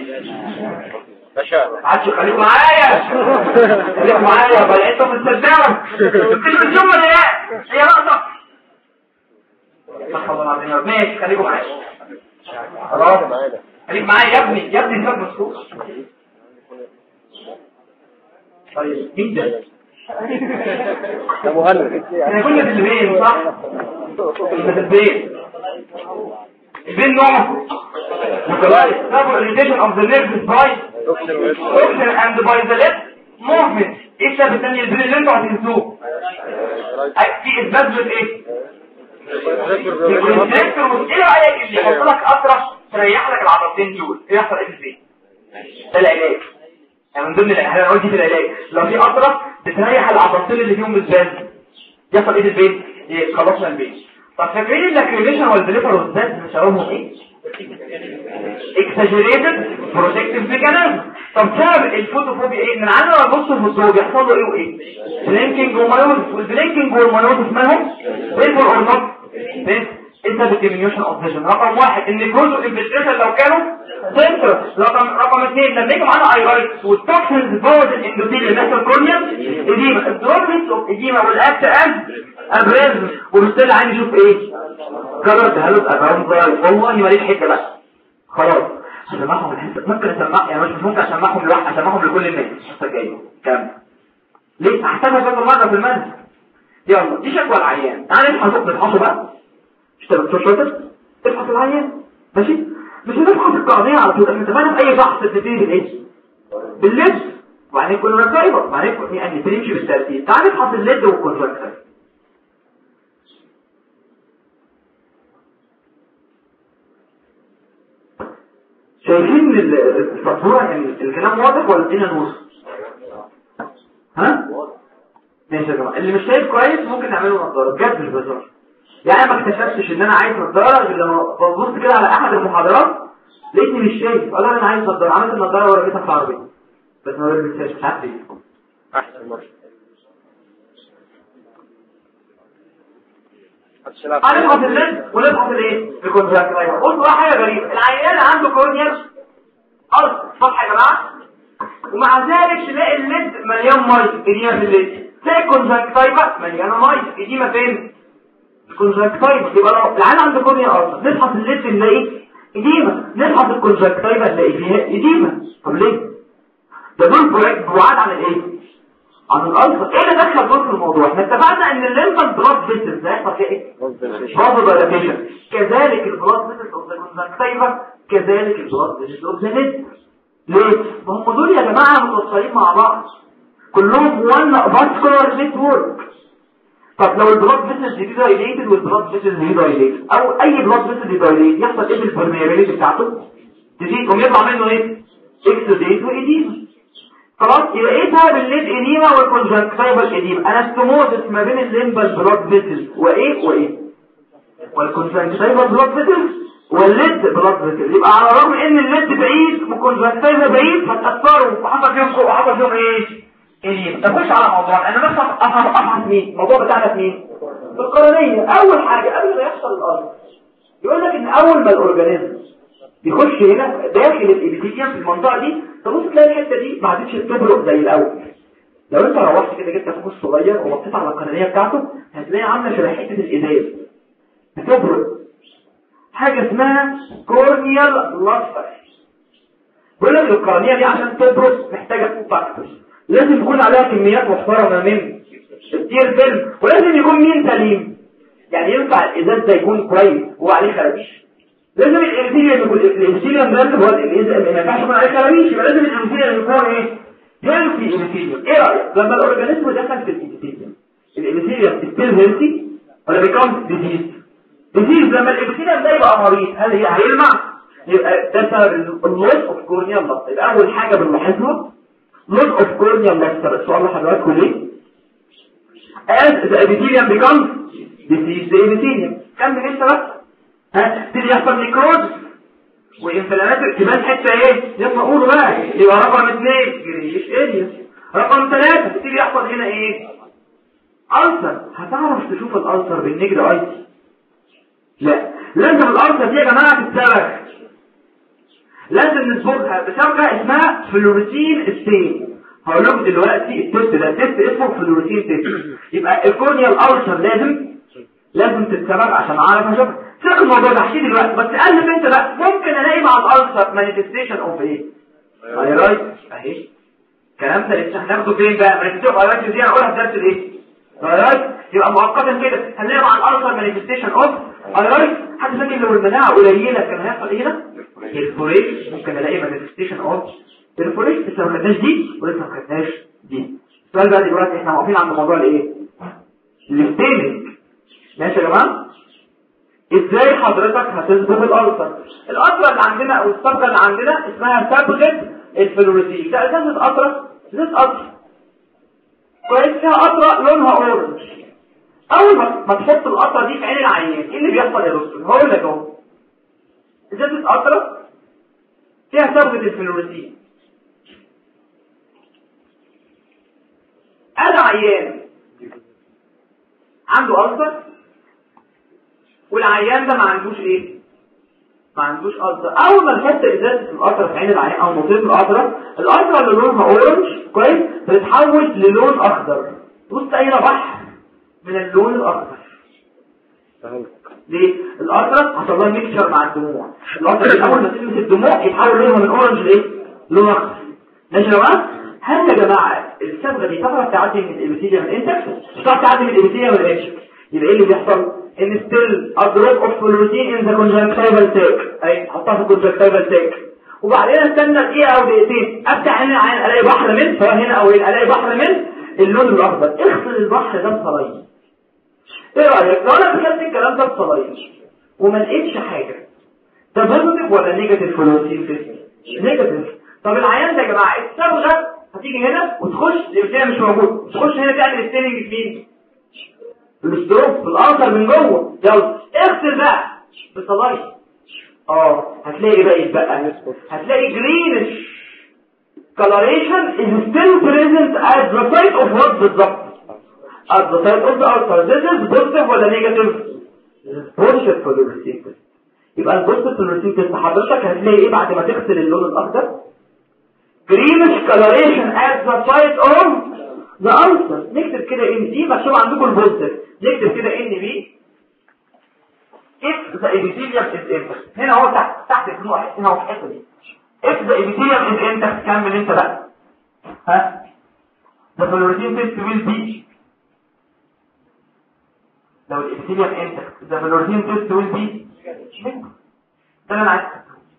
S2: باشا
S1: عادش خليك معايا خليك معايا بل انت متصدقوا التلفزيون ولا ايه هي لقطة استغفر الله العظيم يا رب. ماشي خليكم معايا خلاص خليك معايا يا ابني يا ابني انت مسكوت طيب مين ده؟
S2: يا مهند
S1: احنا كنا في البين صح؟ كنا في البين البين نوعه لوكالايز double irritation of the nerves by oxygen and by the left movement ايه السبب الثاني البين اللي انتوا هتنسوه أي- في اثبات بالايه؟ الكونتراكتور ايه رايك اللي يحط لك اطرف تريح لك العضلتين دول ايه يحصل ايه في البين؟ ده العلاج يعني من ضمن العلاج انا قلت في العلاج لو في اطرف بتريح العضلتين اللي فيهم الزاز يحصل ايه في البين؟ يخلصنا البين طب فاكرين اللاكريميشن والبليفر والزاز بيسموهم ايه؟ exaggerated protective mechanism طب سبب الفوتوفوبيا ايه؟ من عندنا لما نبص في الضوء بيحصل له ايه وايه؟ بلينكينج ومايوز والبلينكينج والمايوز مالهم؟ بيفور اور نوت؟ ايه سبب الديمينيوشن اوف فيجن رقم واحد النيكروز والانفلتريشن لو كانوا سنتر رقم رقم اثنين لما يجوا معانا ايرايتس والتوكسينز جوه الاندوثيليوم يحصل كورنيال اديما الدروبس اوف اديما والاكت اند ابريزم والستيل عايز يشوف ايه؟ قررت هلوت اراوند والله ماليش حته بقى خلاص هسمعهم الحته ممكن اسمع يعني مش ممكن اسمعهم لوحدي اسمعهم لكل الناس الحته الجايه كام ليه احسبها كذا مره في المنزل يلا دي شكوى العيان تعالى نفحص نفحصه بقى اشتغل شو شاطر افحص العيان ماشي مش هنفحص القضيه على طول احنا اتفقنا في اي فحص بتبتدي بالايه باللبس وبعدين كل نصايبه وبعدين كل- يعني تمشي بالترتيب تعالى نفحص الليد والكونتراكتر شايفين ال- الفاتوره يعني الكلام واضح ولا ادينا نص ها ماشي يا جماعه اللي مش شايف كويس ممكن نعمله نظاره بجد مش بهزر يعني ما اكتشفتش ان انا عايز نظاره غير لما ببص كده على احد المحاضرات لقيتني مش شايف قال انا عايز نظاره عملت النظاره ورميتها في العربيه بس ما لبستهاش مش عارف ليه
S2: احسن مرة هتشيلها
S1: هنبحث الليد ونبحث الايه الكونتراكتايل بص بقى حاجه غريبه العيان عنده كورنيال ارض صح يا جماعه ومع ذلك تلاقي الليد مليان ميه اديمه في الليد تلاقي الكونتراكتايل مليانه ميه اديمه فين الكونتراكتايل يبقى لو العيان عنده كورنيال ارض نبحث الليد نلاقي اديمه نبحث الكونتراكتايل نلاقي فيها اديمه طب ليه ده دول بعاد بعاد عن الايه عن الالفا ايه اللي دخل دول في الموضوع احنا اتفقنا ان الليمفا بلاد فيسلز هيحصل فيها ايه برضه دايلاتيشن كذلك البلاد فيسلز اوف ذا كونجكتيفا كذلك البلاد فيسلز اوف ذا هيد ليه ما هم دول يا جماعه متوصلين مع بعض كلهم وان فاسكولار نتورك طب لو البلاد فيسلز دي دايليتد والبلاد فيسلز دي دايليتد او اي بلاد فيسل دي دايليتد يحصل ايه بالبرميابيليتي بتاعته تزيد ويطلع منه ايه اكسوديت وايديما خلاص يبقى ايه سبب الليد اديما والكونجكتيفال اديما انستموزس ما بين الليمبال بلاد فيسل وايه وايه والكونجكتيفال بلاد فيسل والليد بلاد فيسل يبقى على الرغم ان الليد بعيد والكونجكتيفال بعيد فتاثروا وحصل فيهم فوق وحصل فيهم ايه اديما نخش على موضوع انا بس افهم افهم مين الموضوع بتاعنا في مين في القرنيه اول حاجه قبل ما يحصل الارض يقول لك ان اول ما الاورجانيزم يخش هنا داخل الابيثيليوم في المنطقه دي تبص تلاقي الحته دي ما عادتش تبرق زي الاول لو انت روحت كده جبت اخوك الصغير وبصيت على القناه بتاعته هتلاقي عامله شبه حته الازاز بتبرق حاجه اسمها كورنيال لاستر بيقول لك القرنيه دي عشان تبرق محتاجه فاكتورز لازم يكون عليها كميات محترمه من التير فيلم ولازم يكون مين سليم يعني ينفع الازاز ده يكون كويس وعليه خرابيش لازم الانسيليوم يكون الانسيليوم ده هو الانسيليوم ما ينفعش يكون عليه خرابيش يبقى لازم الانسيليوم يكون ايه هيلثي انسيليوم ايه رايك لما الاورجانيزم دخل في الانسيليوم الانسيليوم ستيل هيلثي ولا بيكون ديزيز ديزيز لما الانسيليوم ده يبقى مريض هل هي هيلمع يبقى ده سبب اللوس اوف كورنيال لاست يبقى اول حاجه بنلاحظها loss of corneal luster السؤال اللي حضراتكم ليه as the epithelium becomes disease the epithelium كمل انت بس ها تبتدي يحصل نيكروز وانفلامات تبان حته ايه يلا قولوا بقى يبقى رقم اثنين جريش اريا رقم ثلاثة تبتدي يحصل هنا ايه ألسر هتعرف تشوف الألسر بالنجد اي لا لازم الألسر دي يا جماعة تتسبخ لازم نصبغها بصبغة اسمها فلوريتين ستين هقول لكم دلوقتي التست ده تست اسمه فلوريتين تيست يبقى الكورنيال ألسر لازم لازم تتسبغ عشان اعرف اشوف سيبك الموضوع ده احكي دلوقتي بس قلب انت بقى ممكن الاقي مع الالسر مانيفستيشن اوف ايه ثايرويد اهي الكلام ده لسه هناخده فين بقى مانيفستيشن اوف دي هنقولها في درس الايه ثايرويد يبقى مؤقتا كده هنلاقي مع الالسر مانيفستيشن اوف ثايرويد حد فاكر لو المناعه قليله كان هيحصل ايه هنا الفوريش ممكن الاقي مانيفستيشن اوف الفوريش لسه ما خدناش دي ولسه ما خدناش دي السؤال بقى دلوقتي احنا واقفين عند موضوع الايه الستيننج ماشي يا جماعه ازاي حضرتك هتصبغ الالسر الالسر اللي عندنا او الصبغه اللي عندنا اسمها صبغه الفلوريسين ده ازازه قطره ازازه قطر كويس فيها قطره لونها اورنج اول ما ما تحط القطره دي في عين العيان ايه اللي بيحصل يا دكتور هقول لك اهو ازازه قطره فيها صبغه الفلوريسين انا عيان عنده ألسر والعيان ده ما عندوش ايه ما عندوش ألسر اول ما نحط ازازه القطره في عين العيان او نصيب القطره القطره اللي لونها اورنج كويس بتتحول للون اخضر بص اين بحر من اللون الاخضر ليه القطره حصل لها ميكشر مع الدموع القطره دي اول ما تلمس الدموع يتحول لونها من اورنج لايه لون اخضر ماشي يا جماعه هل يا جماعه الصبغه دي تعرف تعدي من الابيثيليوم الانتكس مش تعرف تعدي من الابيثيليوم الاتش يبقى ايه اللي بيحصل ان ستيل ادروب اوف فلوروتين ان ذا كونجكتيفال تاك اي حطها في الكونجكتيفال تاك وبعدين استنى دقيقه او دقيقتين افتح عين العين الاقي بحر من سواء هنا او هنا الاقي بحر من اللون الاخضر اغسل البحر ده بصلاين ايه رايك لو انا دخلت الكلام ده بصلاين وما لقيتش حاجه ده بوزيتيف ولا نيجاتيف فلوروتين تيست نيجاتيف طب العيان ده يا جماعه الصبغه هتيجي هنا وتخش الابتلاء مش موجود تخش هنا تعمل ستيلنج فين الاستروب في الاخر من جوه يلا اغسل بقى بصلاين اه هتلاقي بقى يتبقى هتلاقي جرينش coloration is still present at the site of what بالظبط at the site of the ulcer this is positive ولا negative positive fluorescein يبقى البوزيتيف fluorescein test حضرتك هتلاقي ايه بعد ما تغسل اللون الاخضر greenish coloration at the site of the ulcer نكتب كده ان دي مكتوب عندكم البوزيتيف نكتب كده ان بي if the epithelium is intact هنا هو تحت تحت النوع هنا هو في الحته دي if the epithelium is intact كمل انت بقى ها the fluorescein test will be لو الابيثيليوم intact the fluorescein test will be ده اللي انا عايز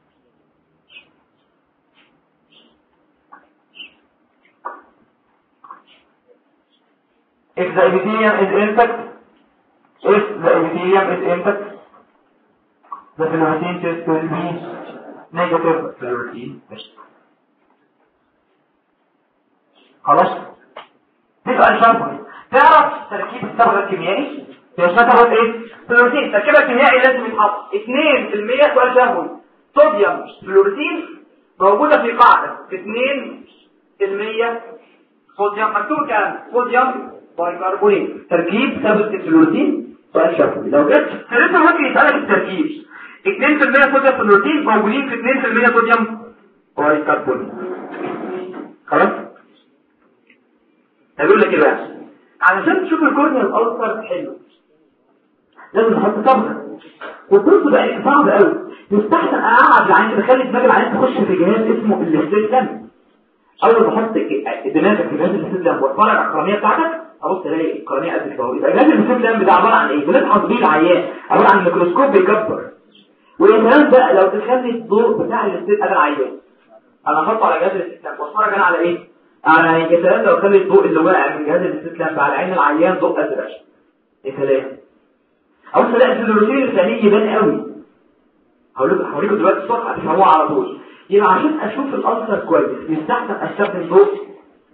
S1: if the epithelium is intact if the epithelium is intact the fluorescein test will be negative fluorescein test خلاص تبقى الشرطة تعرف تركيب الصبغة الكيميائي هي اسمها تاخد ايه فلوروسين تركيبها الكيميائي لازم يتحط 2% سؤال شهوي صوديوم فلوروسين موجودة في قاعدة 2% صوديوم مكتوب كام صوديوم بايكربونات تركيب ثابت الفلوروسين سؤال شهوي لو جت ثلاثة ممكن يسألك التركيب 2% صوديوم فلوروسين موجودين في 2% صوديوم بايكربونات خلاص هيقول لك ايه بقى علشان تشوف الكورنيال الالسر حلو لازم نحط صبغه والطب بقى صعب قوي يستحسن اقعد العين تخلي دماغ العين تخش في جهاز اسمه الاستسلام اول ما احط دماغك في جهاز الاستسلام واتفرج على القرنيه بتاعتك ابص الاقي القرنيه قد كده يبقى جهاز الاستسلام ده عباره عن ايه بنفحص بيه العيان عباره عن ميكروسكوب بيكبر ويا سلام بقى لو تخلي الضوء بتاع الاستسلام انا العيان انا احطه على جهاز الاستسلام واتفرج انا على ايه على يا سلام لو خلي الضوء اللي واقع من جهاز الاستسلام على عين العيان ضوء ازرق يا سلام او تلاقي الفلوروسين الخليجي يبان قوي هقول لكم هوريكم دلوقتي الصبح هتفهموها على طول يبقى عشان اشوف الالسر كويس يستحسن استخدم ضوء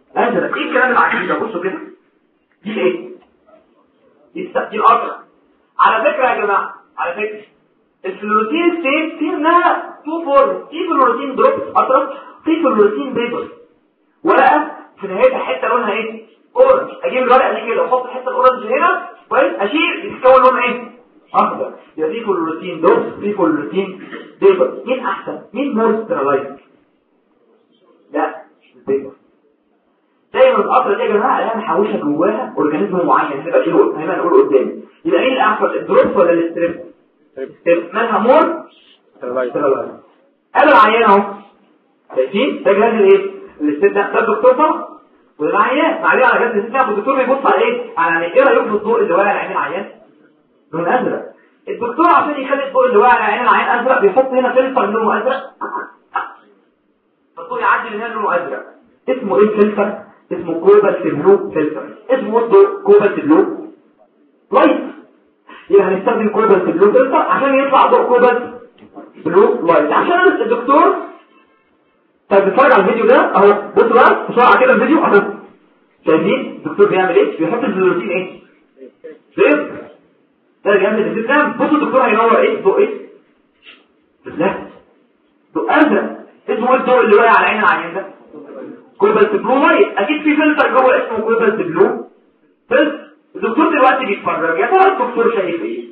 S1: ازرق ايه الكلام العجيب ده بصوا كده دي ايه دي الس- دي القطره على فكره يا جماعه على فكره الفلوروتين ستيت في منها تو فورم في فلوروتين دروب قطره في فلوروتين بيبر ورقه في نهايتها حته لونها ايه اورنج اجيب الورقه دي كده واحط الحته الاورنج هنا كويس اشيل يتكون لون ايه اخضر يبقى في فلوروتين دروب في فلوروتين بيبر مين احسن مين مور سترالايز لا البيبر دايما القطره دي يا جماعه عليها محوشه جواها اورجانيزم معين هنبقى نقول هنبقى نقول قدام يبقى مين الاحسن الدروب ولا الاستريب ستريب مالها مور
S2: ستيرلايز
S1: قالوا العيان اهو شايفين ده جهاز الايه الاستيت ده ده الدكتور طبعا وده العيان عليه على جهاز الاستيت ده والدكتور بيبص على ايه على ايه رايك الضوء اللي واقع على عين العيان لون ازرق الدكتور عشان يخلي الضوء اللي واقع على عين العيان ازرق بيحط هنا فلتر لونه ازرق فالضوء يعدي من هنا لونه ازرق اسمه ايه الفلتر اسمه كوبالت بلو فلتر اسمه الضوء كوبالت بلو لايت يبقى هنستخدم كوبالت بلو فلتر عشان يطلع ضوء كوبالت بلو لايت عشان الدكتور طيب بتتفرج على الفيديو ده اهو بص بقى بسرعه كده الفيديو اهو شايفين الدكتور بيعمل ايه بيحط الفلوروتين ايه صفر ده جنب السيستم بصوا الدكتور هينور ايه ضوء ايه لا ضوء ازرق اسمه ايه الضوء اللي واقع على عين العيان ده كوبالت بلو لايت اكيد في فلتر جوه اسمه كوبالت بلو فلتر الدكتور دلوقتي بيتفرج يا ترى الدكتور شايف ايه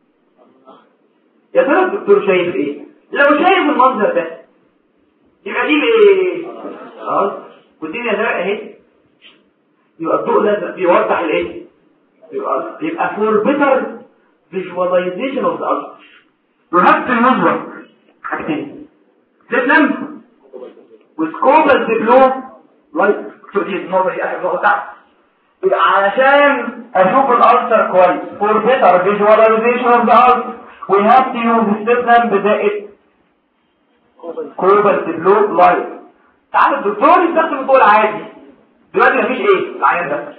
S1: يا ترى الدكتور شايف ايه لو شايف المنظر ده يبقى دي ايه خلاص والدنيا زرقاء اهي يبقى الضوء ده بيوضح الايه يبقى يبقى for better visualization of the ulcer you have to measure حاجتين تسلم وسكوبل بلو لايت شوف دي النقطه دي اخر نقطه تحت يبقى علشان اشوف الالسر كويس for better visualization of the ulcer we have to use the بدائت كوبالت بلو لايت تعال الدكتور يستخدم الضوء العادي دلوقتي مفيش ايه العيان ده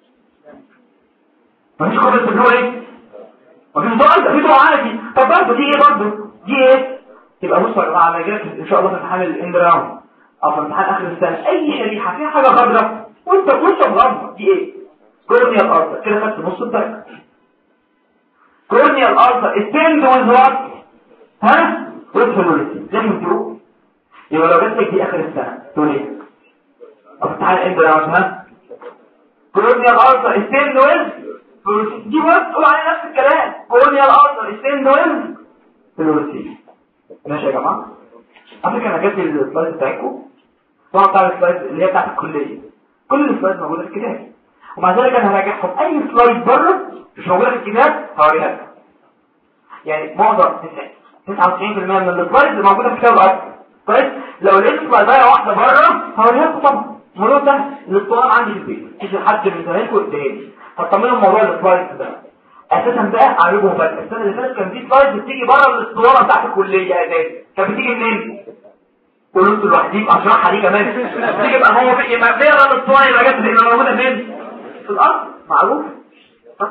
S1: مفيش كوبالت بلو ايه مفيش ضوء ده في ضوء عادي طب برضه دي ايه برضه دي ايه تبقى بصوا يا جماعه لما يجيلك ان شاء الله في امتحان الاند راوند او في امتحان اخر السنه اي شريحه فيها حاجه خضراء وانت وانت مغمض دي ايه كورنيال ارثر كده خدت نص الدرجه كورنيال ارثر ستاند ويز وات ها ويز لازم تروح يبقى لو جات لك دي اخر السنه تقول ايه او تعالى انت يا ها كولونيال ارثر ستين ويز دي بس تقول عليه نفس الكلام كولونيال ارثر ستين ويز فلورسي ماشي يا جماعه على فكره انا جبت السلايد بتاعتكم طبعا بتاع السلايد اللي هي بتاعت الكليه كل السلايد موجوده في الكتاب ومع ذلك انا هراجعهم اي سلايد بره مش موجوده في الكتاب هوريها لكم يعني معظم 99% من السلايد اللي موجوده في الكتاب الارض كويس لو لقيت سلايدايه واحده بره هوريها لكم طبعا الموضوع ده الاسطوانه عندي في البيت تيجي حد من زمايلكم قدامي هتطمنوا موضوع السلايد ده اساسا بقى عيوبه بس السنه اللي فاتت كان في سلايد بتيجي بره الاسطوانه بتاعت الكليه اساسا كانت بتيجي منين قولوا انتوا لوحديكم اشرحها دي كمان تيجي يبقى هو في يبقى فين الاسطوانه يبقى جت يبقى موجوده فين في الارض معروف صح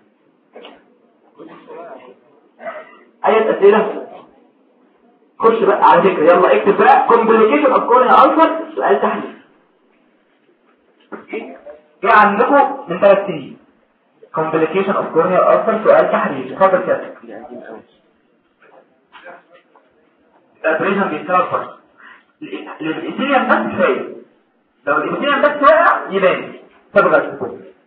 S1: اي اسئله خش بقى على فكره يلا اكتب بقى كومبليكيشن اوف كورنيا الفر سؤال تحليل جه عندكم من ثلاث سنين complication of corneal ulcer سؤال تحرير اتفضل كده الابريشن بيشتغل فرق الابيثيليوم بس كفايه لو الابيثيليوم بس واقع يبان تبغى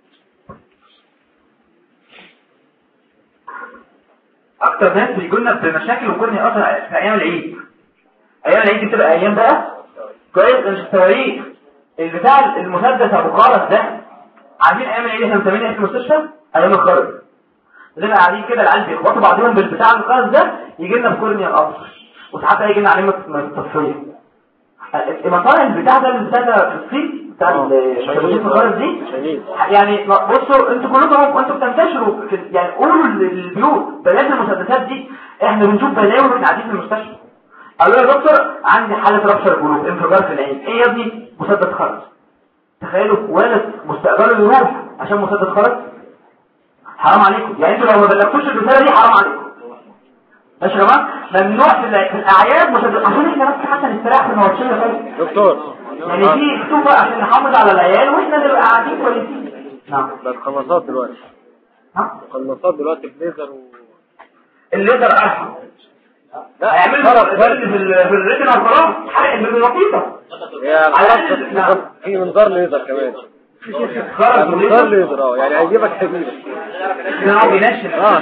S1: اكتر ناس بيجوا لنا بمشاكل وكورنيا ulcer في ايام العيد ايام العيد دي بتبقى ايام بقى كويس مش التواريخ البتاع المسدس ابو خالص ده عارفين ايام العيد احنا مسمينها اسم المستشفى ايام الخرج نبقى قاعدين كده العيال بيخبطوا بعضهم بالبتاع الخالص ده يجي لنا في كورنيا القصر وساعات هيجي لنا عليه متصفيه المصانع البتاع ده اللي بتاع في الصين بتاع الشبكات الخالص دي يعني بصوا انتوا كلكم انتوا بتنتشروا يعني قولوا للبيوت بلاش المسدسات دي احنا بنشوف بلاوي واحنا قاعدين في المستشفى قالوا يا دكتور عندي حالة ربشة القلوب انفجار في العين ايه يا ابني مسدس خرج تخيلوا ولد مستقبله يروح عشان مسدس خرج حرام عليكم يعني انتوا لو ما بلغتوش الرسالة دي حرام عليكم ماشي يا جماعه ممنوع في, في الاعياد مسدس عشان احنا بس حتى نستريح في المواتشيه
S2: دكتور
S1: يعني في اكتوبة عشان نحافظ على العيال واحنا نبقى قاعدين كويسين نعم
S2: ده القناصات دلوقتي
S1: ها
S2: القناصات دلوقتي بليزر و
S1: الليزر ارحم
S2: لا
S1: اعمل
S2: فرق
S1: في
S2: فرق
S1: ال- في الريتنا خلاص حرق بالبسيطة
S2: هي
S1: على
S2: الخلاص
S1: نعم.
S2: في منظار ليزر كمان
S1: خرج
S2: منظار
S1: بالليزر
S2: ليزر اه يعني هيجيبك حبيبك
S1: ده هو بينشف
S2: اه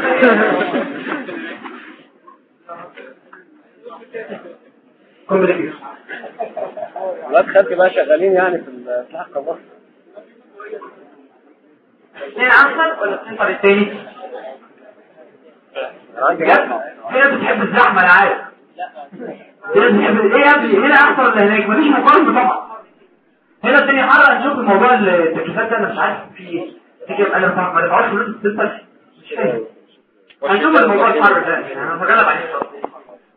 S1: كومبليكيشن
S2: ولاد خالتي بقى شغالين يعني في السلاح مصر
S1: اثنين احسن ولا السنتر التاني
S2: عندي
S1: بجد في ناس بتحب الزحمه انا عارف في ناس بتحب ايه يا ابني هنا احسن ولا هناك مفيش مقارنه طبعا هنا الدنيا حر هنشوف الموضوع التكييفات ده انا مش عارف في ايه تيجي انا ما ما دفعوش فلوس السنتر مش فاهم هنشوف الموضوع الحر ده يعني انا بتغلب عليه الصراحة.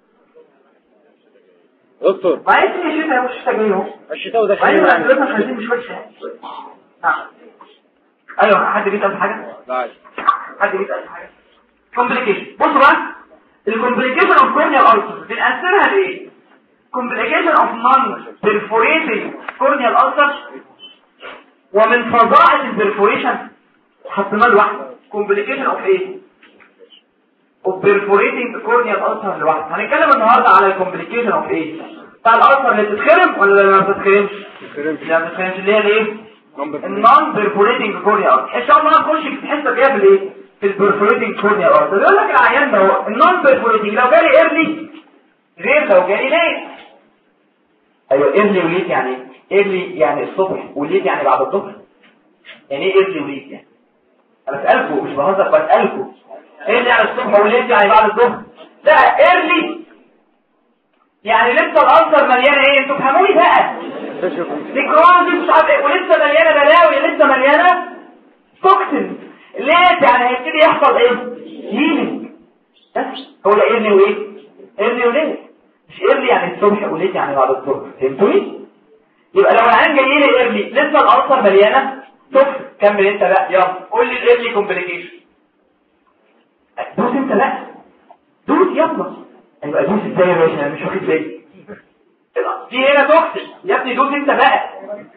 S2: دكتور
S1: بعدين الدنيا شتاء مش شتاء جاي اهو
S2: الشتاء ده
S1: بعدين
S2: شيء يعني
S1: الاسئله عايزين مش وحشه نعم ايوه حد بيسال في حاجه
S2: لا عادي.
S1: حد بيسأل في حاجة كومبليكيشن بصوا بقى الكومبليكيشن اوف كورنيال ulcer بنقسمها لايه كومبليكيشن اوف نون بيرفوريتنج كورنيال ulcer ومن فظاعة البرفوريشن حطيناه لوحده كومبليكيشن اوف ايه اوف بيرفوريتنج كورنيال ulcer لوحده هنتكلم النهارده على الكومبليكيشن اوف ايه بتاع الالسر اللي بتتخرم ولا اللي ما بتتخرمش اللي ما بتتخرمش اللي هي الايه النون بيرفوريتنج كورنيا ان شاء الله هنخش في الحصه الجايه في الايه في البيرفوريتنج كورنيا ارت بيقول لك العيان ده هو النون بيرفوريتنج لو جالي ايرلي غير لو جالي ليت ايوه ايرلي وليت يعني ايرلي يعني الصبح وليت يعني بعد الظهر يعني ايه ايرلي وليت يعني انا بسالكم مش بهزر بسالكم ايرلي يعني الصبح وليت يعني بعد الظهر لا ايرلي يعني لسه الالسر مليانه ايه انتوا فهموني بقى نيكروزي مش عارف ايه ولسه مليانه بلاوي لسه مليانه توكسين ليه يعني هيبتدي يحصل ايه هيلينج بس هو ده ايرلي وايه ايرلي وليه مش ايرلي يعني الصبح وليه يعني بعد الظهر فهمتوني يبقى لو العين جاي لي ايرلي لسه الالسر مليانه توكسين كمل انت بقى يلا قول لي الايرلي كومبليكيشن دوس انت بقى دوس يلا يبقى دوس ازاي يا باشا انا مش واخد بالي في هنا توكسين يا ابني دوس انت بقى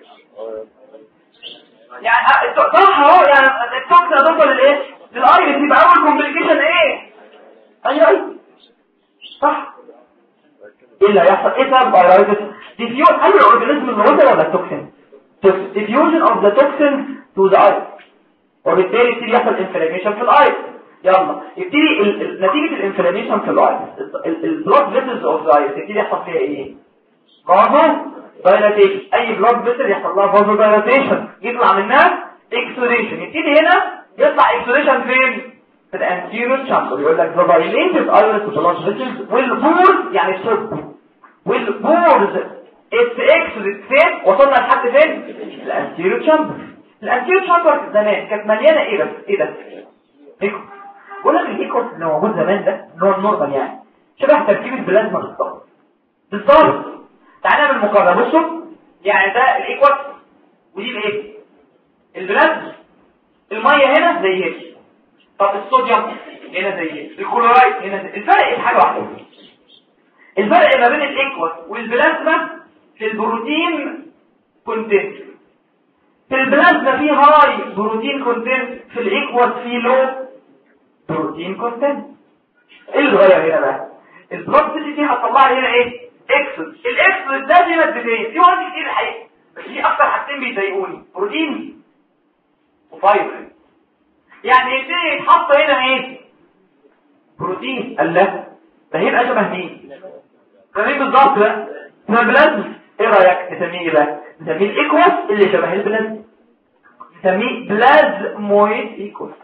S1: يعني اه، صح اهو يعني التوكسين هتوصل للايه للايرس يبقى اول كومبليكيشن ايه ايوه ايوه صح ايه اللي هيحصل ايه سبب ايرايتس ديفيوز هل الاورجانيزم الوتر ولا التوكسين diffusion of the toxin to the eye وبالتالي يبتدي يحصل انفلاميشن في الاي يلا يبتدي ال- ال- نتيجة الانفلاميشن في الاي البلاد فيسلز اوف ذا اي تبتدي يحصل فيها ايه فازو دايلاتيشن اي بلاد فيسل يحصل لها فازو دايلاتيشن يطلع منها اكسوديشن يبتدي هنا يطلع اكسوديشن فين في الانتيريور شامبر يقول لك the dilated iris blood vessels والبورز يعني الثقب والبورز اتس اكسوديت فين وصلنا لحد فين الانتيريور شامبر الانتيريور شامبر زمان كانت مليانه ايه بس ايه ده ايكو بقول لك الايكوس اللي موجود زمان ده اللي هو النورمال يعني شبه تركيب البلازما بالظبط بالظبط تعالى نعمل مقارنه بصوا يعني ده الايكوس ودي الايه البلازما الميه هنا زي هنا طب الصوديوم هنا زي هنا الكلورايد هنا زي الفرق ايه حاجه واحده الفرق ما بين الايكوس والبلازما في البروتين كونتنت في البلازما في هاي بروتين كونتنت في الايكوس في لو بروتين كونتنت ايه اللي اتغير هنا بقى البلاد سيتي دي هتطلع لي هنا ايه اكسود الاكسود ده دي مادتين في مواد كتير الحقيقه بس في اكتر حاجتين بيضايقوني بروتين وفايبر يعني يبتدي يتحط هنا ايه بروتين قال لا ده هيبقى شبه مين ده مين بالظبط بقى اسمها بلازما ايه رايك نسميه ايه بقى نسميه الايكوس اللي شبه البلازما نسميه بلازمويد ايكوس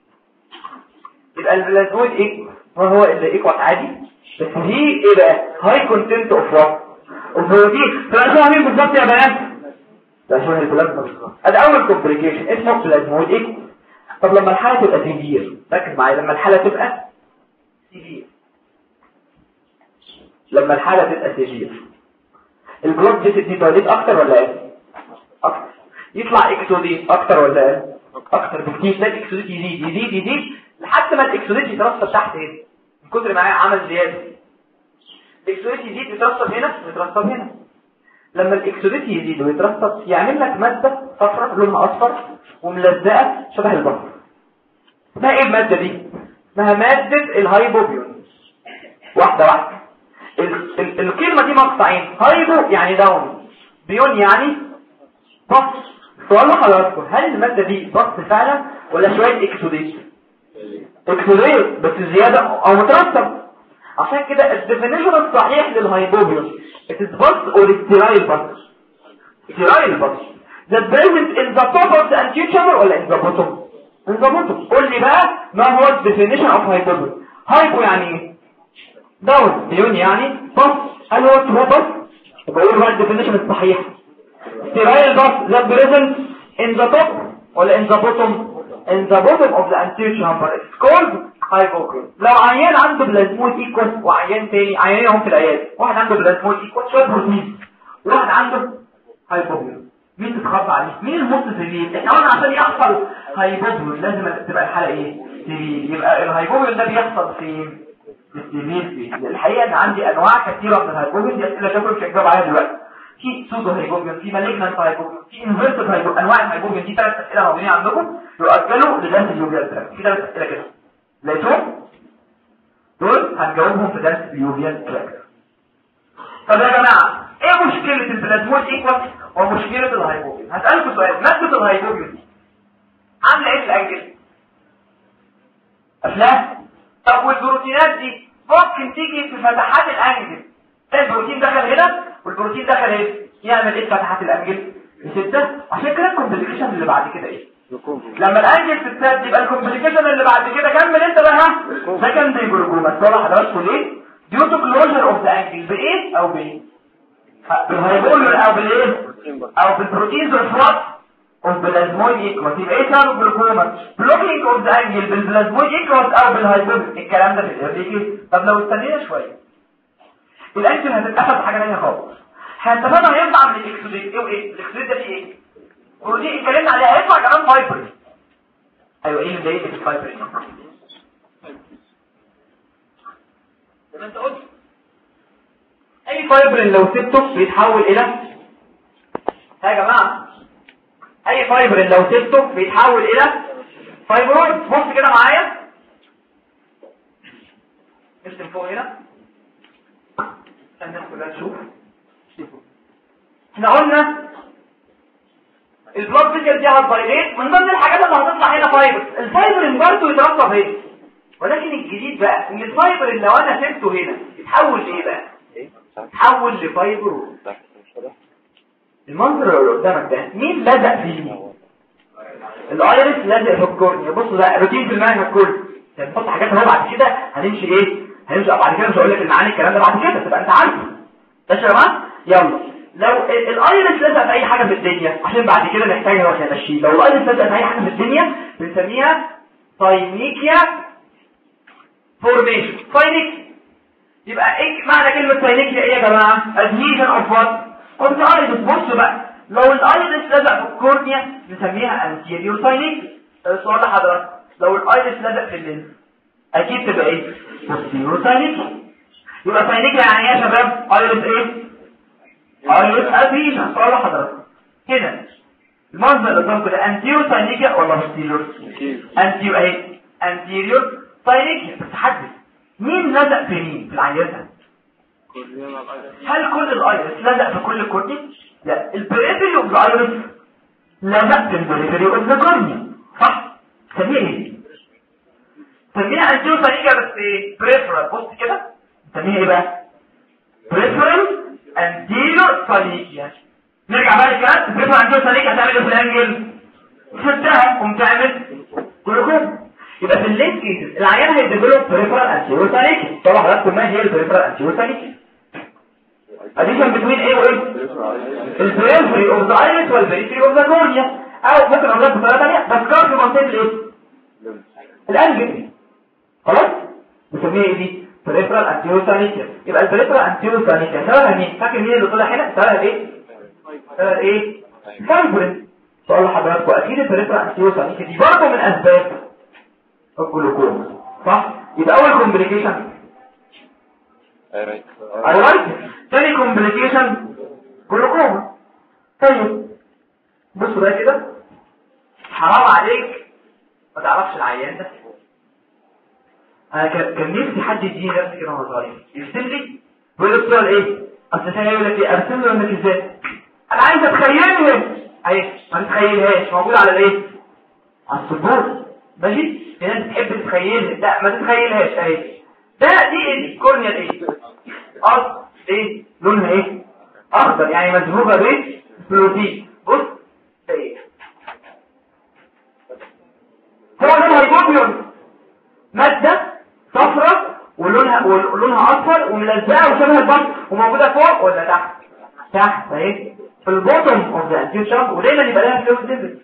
S1: يبقى البلازمويد ايه ما هو اللي ايكوس عادي بس دي ايه بقى هاي كونتنت اوف وات اوف بروتين فانا شبه مين بالظبط يا بنات ده شبه البلازما بالظبط ادي اول كومبليكيشن اسمه بلازمويد ايكوس طب لما الحاله تبقى سيفير ركز معايا لما الحاله تبقى سيفير لما الحاله تبقى سيفير البلود فيسل دي دايليت اكتر ولا اقل اكتر يطلع اكسوديت اكتر ولا اقل اكتر بكتير تلاقي الاكسوديت يزيد يزيد يزيد لحد ما الاكسوديت يترسب تحت هنا من كتر ما هي عمل زياده الاكسوديت يزيد يترسب هنا ويترسب هنا لما الاكسوديت يزيد ويترسب يعمل لك ماده صفراء لونها اصفر وملزقه شبه البصر ما ايه الماده دي اسمها ماده الهايبوبيون واحده واحده ال ال الكلمه دي مقطعين هايبو يعني داون بيون يعني بص سؤال لحضراتكم هل الماده دي بص فعلا ولا شويه اكسوديت اكسوديت بس زياده او مترسب عشان كده الديفينيشن الصحيح للهايبوبيون it is bus or sterile bus sterile bus that present in the top of the anterior chamber ولا in the bottom in the bottom قول لي بقى ما هو الديفينيشن of hypobion هايبو يعني ايه داون بيون يعني بس هل هو هو بس بقول بقى الديفينيشن الصحيح sterile bus that present in the top ولا in the bottom in the bottom of the anterior chamber it's called هايبوكرين لو عيان عنده بلازمود ايكوال وعيان تاني عيانين هم في العيادة واحد عنده بلازمود ايكوال شويه بروتين وواحد عنده هايبوكرين مين تتخطى عليه مين الموت سبيل احنا قلنا عشان يحصل هايبوكرين لازم تبقى الحاله ايه سبيل يبقى الهايبوكرين ده بيحصل فين السبيل فين الحقيقه ان عندي انواع كثيره من الهايبوكرين دي اسئله شكل مش هجاوب عليها دلوقتي في سودو هايبوكرين في مالجنانت هايبوكرين في انفيرتد هايبوكرين انواع الهايبوكرين دي ثلاث اسئله موجودين عندكم يؤجلوا لدرس اليوبيال في ثلاث اسئله كده لقيتهم دول هنجاوبهم في درس اليوبيال تراكر طب يا جماعه ايه مشكله البلازمود ايكوال ومشكله الهايبوبين هسالكم سؤال ماده الهايبوبين دي عامله ايه في الاجل افلام طب والبروتينات دي ممكن تيجي في فتحات الانجل تلاقي البروتين دخل هنا والبروتين دخل هنا يعمل ايه فتحات الانجل ستة عشان كده الكومبليكيشن اللي بعد كده ايه لما الانجل تتسد يبقى الكومبليكيشن اللي بعد كده كمل انت بقى سكندري جلوكوما طلع حضراتكم ليه ديو تو كلوجر اوف ذا انجل بايه او بايه بالهيبول او بالايه او بالبروتينز والفرات اوف بلازمويد ايكوس يبقى ايه سبب الجلوكوما بلوكينج اوف ذا انجل بالبلازمويد ايكوس او بالهيبول الكلام ده في الاريكي طب لو استنينا شويه الانجل هتتقفل بحاجه ثانيه خالص هنتفادى هيطلع من الاكسوديت ايه وايه الاكسوديت ده فيه ايه بروتين اتكلمنا عليها هيطلع كمان فايبر ايوه ايه اللي مضايقني في الفايبر ما انت قلت اي فايبر لو سبته بيتحول الى ها يا جماعه اي فايبر لو سبته بيتحول الى فايبرويد بص كده معايا ارسم فوق هنا الناس كلها تشوف احنا قلنا البلاد فيزيال دي هتبايليت من ضمن الحاجات اللي هتطلع هنا فايبر الفايبر برضه يترسب هنا ولكن الجديد بقى ان الفايبر اللي لو انا سبته هنا يتحول لايه بقى يتحول لفايبر المنظر اللي قدامك ده مين لزق فيه الايرس لازق في الكورنيا بصوا ده روتين في المنهج كله هنحط حاجات اهو بعد كده هنمشي ايه هنمشي بعد كده مش هقول لك المعاني الكلام ده بعد كده تبقى انت عارفه ماشي يا جماعه يلا لو الايرس لزق في اي حاجه في الدنيا عشان بعد كده نحتاجها واحنا ماشيين لو الايرس لزق في اي حاجه في الدنيا بنسميها ساينيكيا فورميشن ساينيك يبقى ايه معنى كلمه ساينيكيا ايه يا جماعه ادهيشن اوف وات كنت ايرس بص بقى لو الايرس لزق في الكورنيا نسميها انتيريور ساينيكيا السؤال لحضرتك لو الايرس لزق في اللينس اكيد تبقى ايه بوستيريور ساينيكيا يبقى ساينيكيا يعني ايه يا شباب ايرس ايه ايرس ادهيشن سؤال لحضرتك هنا المنظر اللي قدامكم ده انتيريور ساينيكيا ولا بوستيريور انتيريور اهي انتيريور ساينيكيا بس حدد مين لزق في مين في العينه هل كل الايرس لزق في كل الكورنيا لا البريفري اوف الايرس لزق في البريفري اوف ذا كورنيا صح سميها ايه سميها انتيريور ساينيكيا بس ايه بريفرال بص كده سميها ايه بقى بريفرال انتيريور ساينيكيا نرجع بقى للكلام بريفرال انتيريور ساينيكيا هتعمل ايه في الانجل شدها قوم تعمل جلوكوم يبقى في الليت كيسز العيان هيديفلوب بريفرال انتيريور ساينيكيا طبعا حضراتكم ما هي البريفرال انتيريور ساينيكيا اديشن بتوين ايه وايه البريفري اوف ذا ايرس والبريفري اوف ذا كورنيا او ممكن اقول لك بطريقه ثانيه بس كان في منطقه الايه الانجل خلاص بنسميها ايه دي بريفرال انتيريور ساينيكيا يبقى البريفرال انتيريور ساينيكيا سببها مين فاكر مين اللي طلع هنا سببها ايه سببها ايه فايبرين سؤال لحضراتكم اكيد البريفرال انتيريور ساينيكيا دي برضه من اسباب الجلوكوما صح يبقى اول كومبليكيشن ايرايت تاني كومبليكيشن جلوكوما طيب بصوا بقى كده حرام عليك ما تعرفش العيان ده انا كان كان نفسي حد يديني درس كده وانا صغير يرسم لي بيقول لي السؤال ايه اصل ثاني يقول لك ايه ارسم له انك ازاي انا عايز اتخيلها اهي ما تتخيلهاش موجود على الايه على السبورة ماشي في ناس بتحب تتخيلها لا ما تتخيلهاش اهي ده دي ايه كورنيا ايه ارض ايه لونها ايه اخضر يعني مدهوبه بايه بروتين بص ده ايه هو ده الهيموجلوبين ماده صفرة ولونها ولونها اصفر وملزقه وشبه البط وموجوده فوق ولا تحت تحت اهي في البوتوم اوف ذا انتيوشن ودايما يبقى لها فلويد ليفل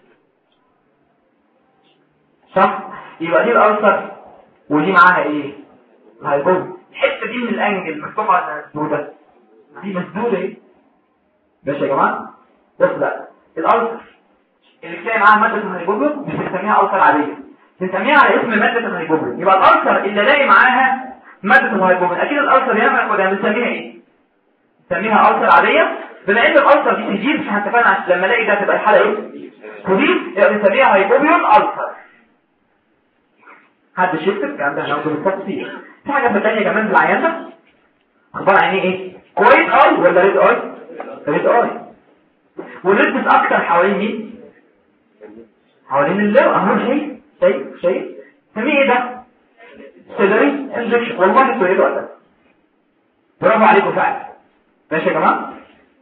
S1: صح يبقى دي الالسر ودي معاها ايه الهيبوب الحته دي من الانجل مفتوحه على مسدوده دي مسدوده ايه ماشي يا جماعه بص بقى الالسر اللي تلاقي معاها ماده الهيبوب مش بنسميها السر عاديه بنسميها على اسم ماده الهيبوب يبقى الالسر اللي الاقي معاها ماده الهيبوب اكيد الالسر هنا كنا بنسميها ايه بنسميها السر عاديه بما ان الالسر دي تجيب مش هنتفقنا لما الاقي ده تبقى الحاله ايه كوديس يبقى بنسميها هيبوبيون السر حد شفت الكلام ده هناخده بالتفصيل في حاجه في ثانيه كمان في العيان ده اخبار عينيه ايه كويس اي ولا ريد اي ريد اي والريد اكتر حوالين مين حوالين اللو اهو شيء شيء شيء سميه ايه ده سيلري انجكشن والله كويس ولا برافو عليكم فعلا ماشي يا جماعه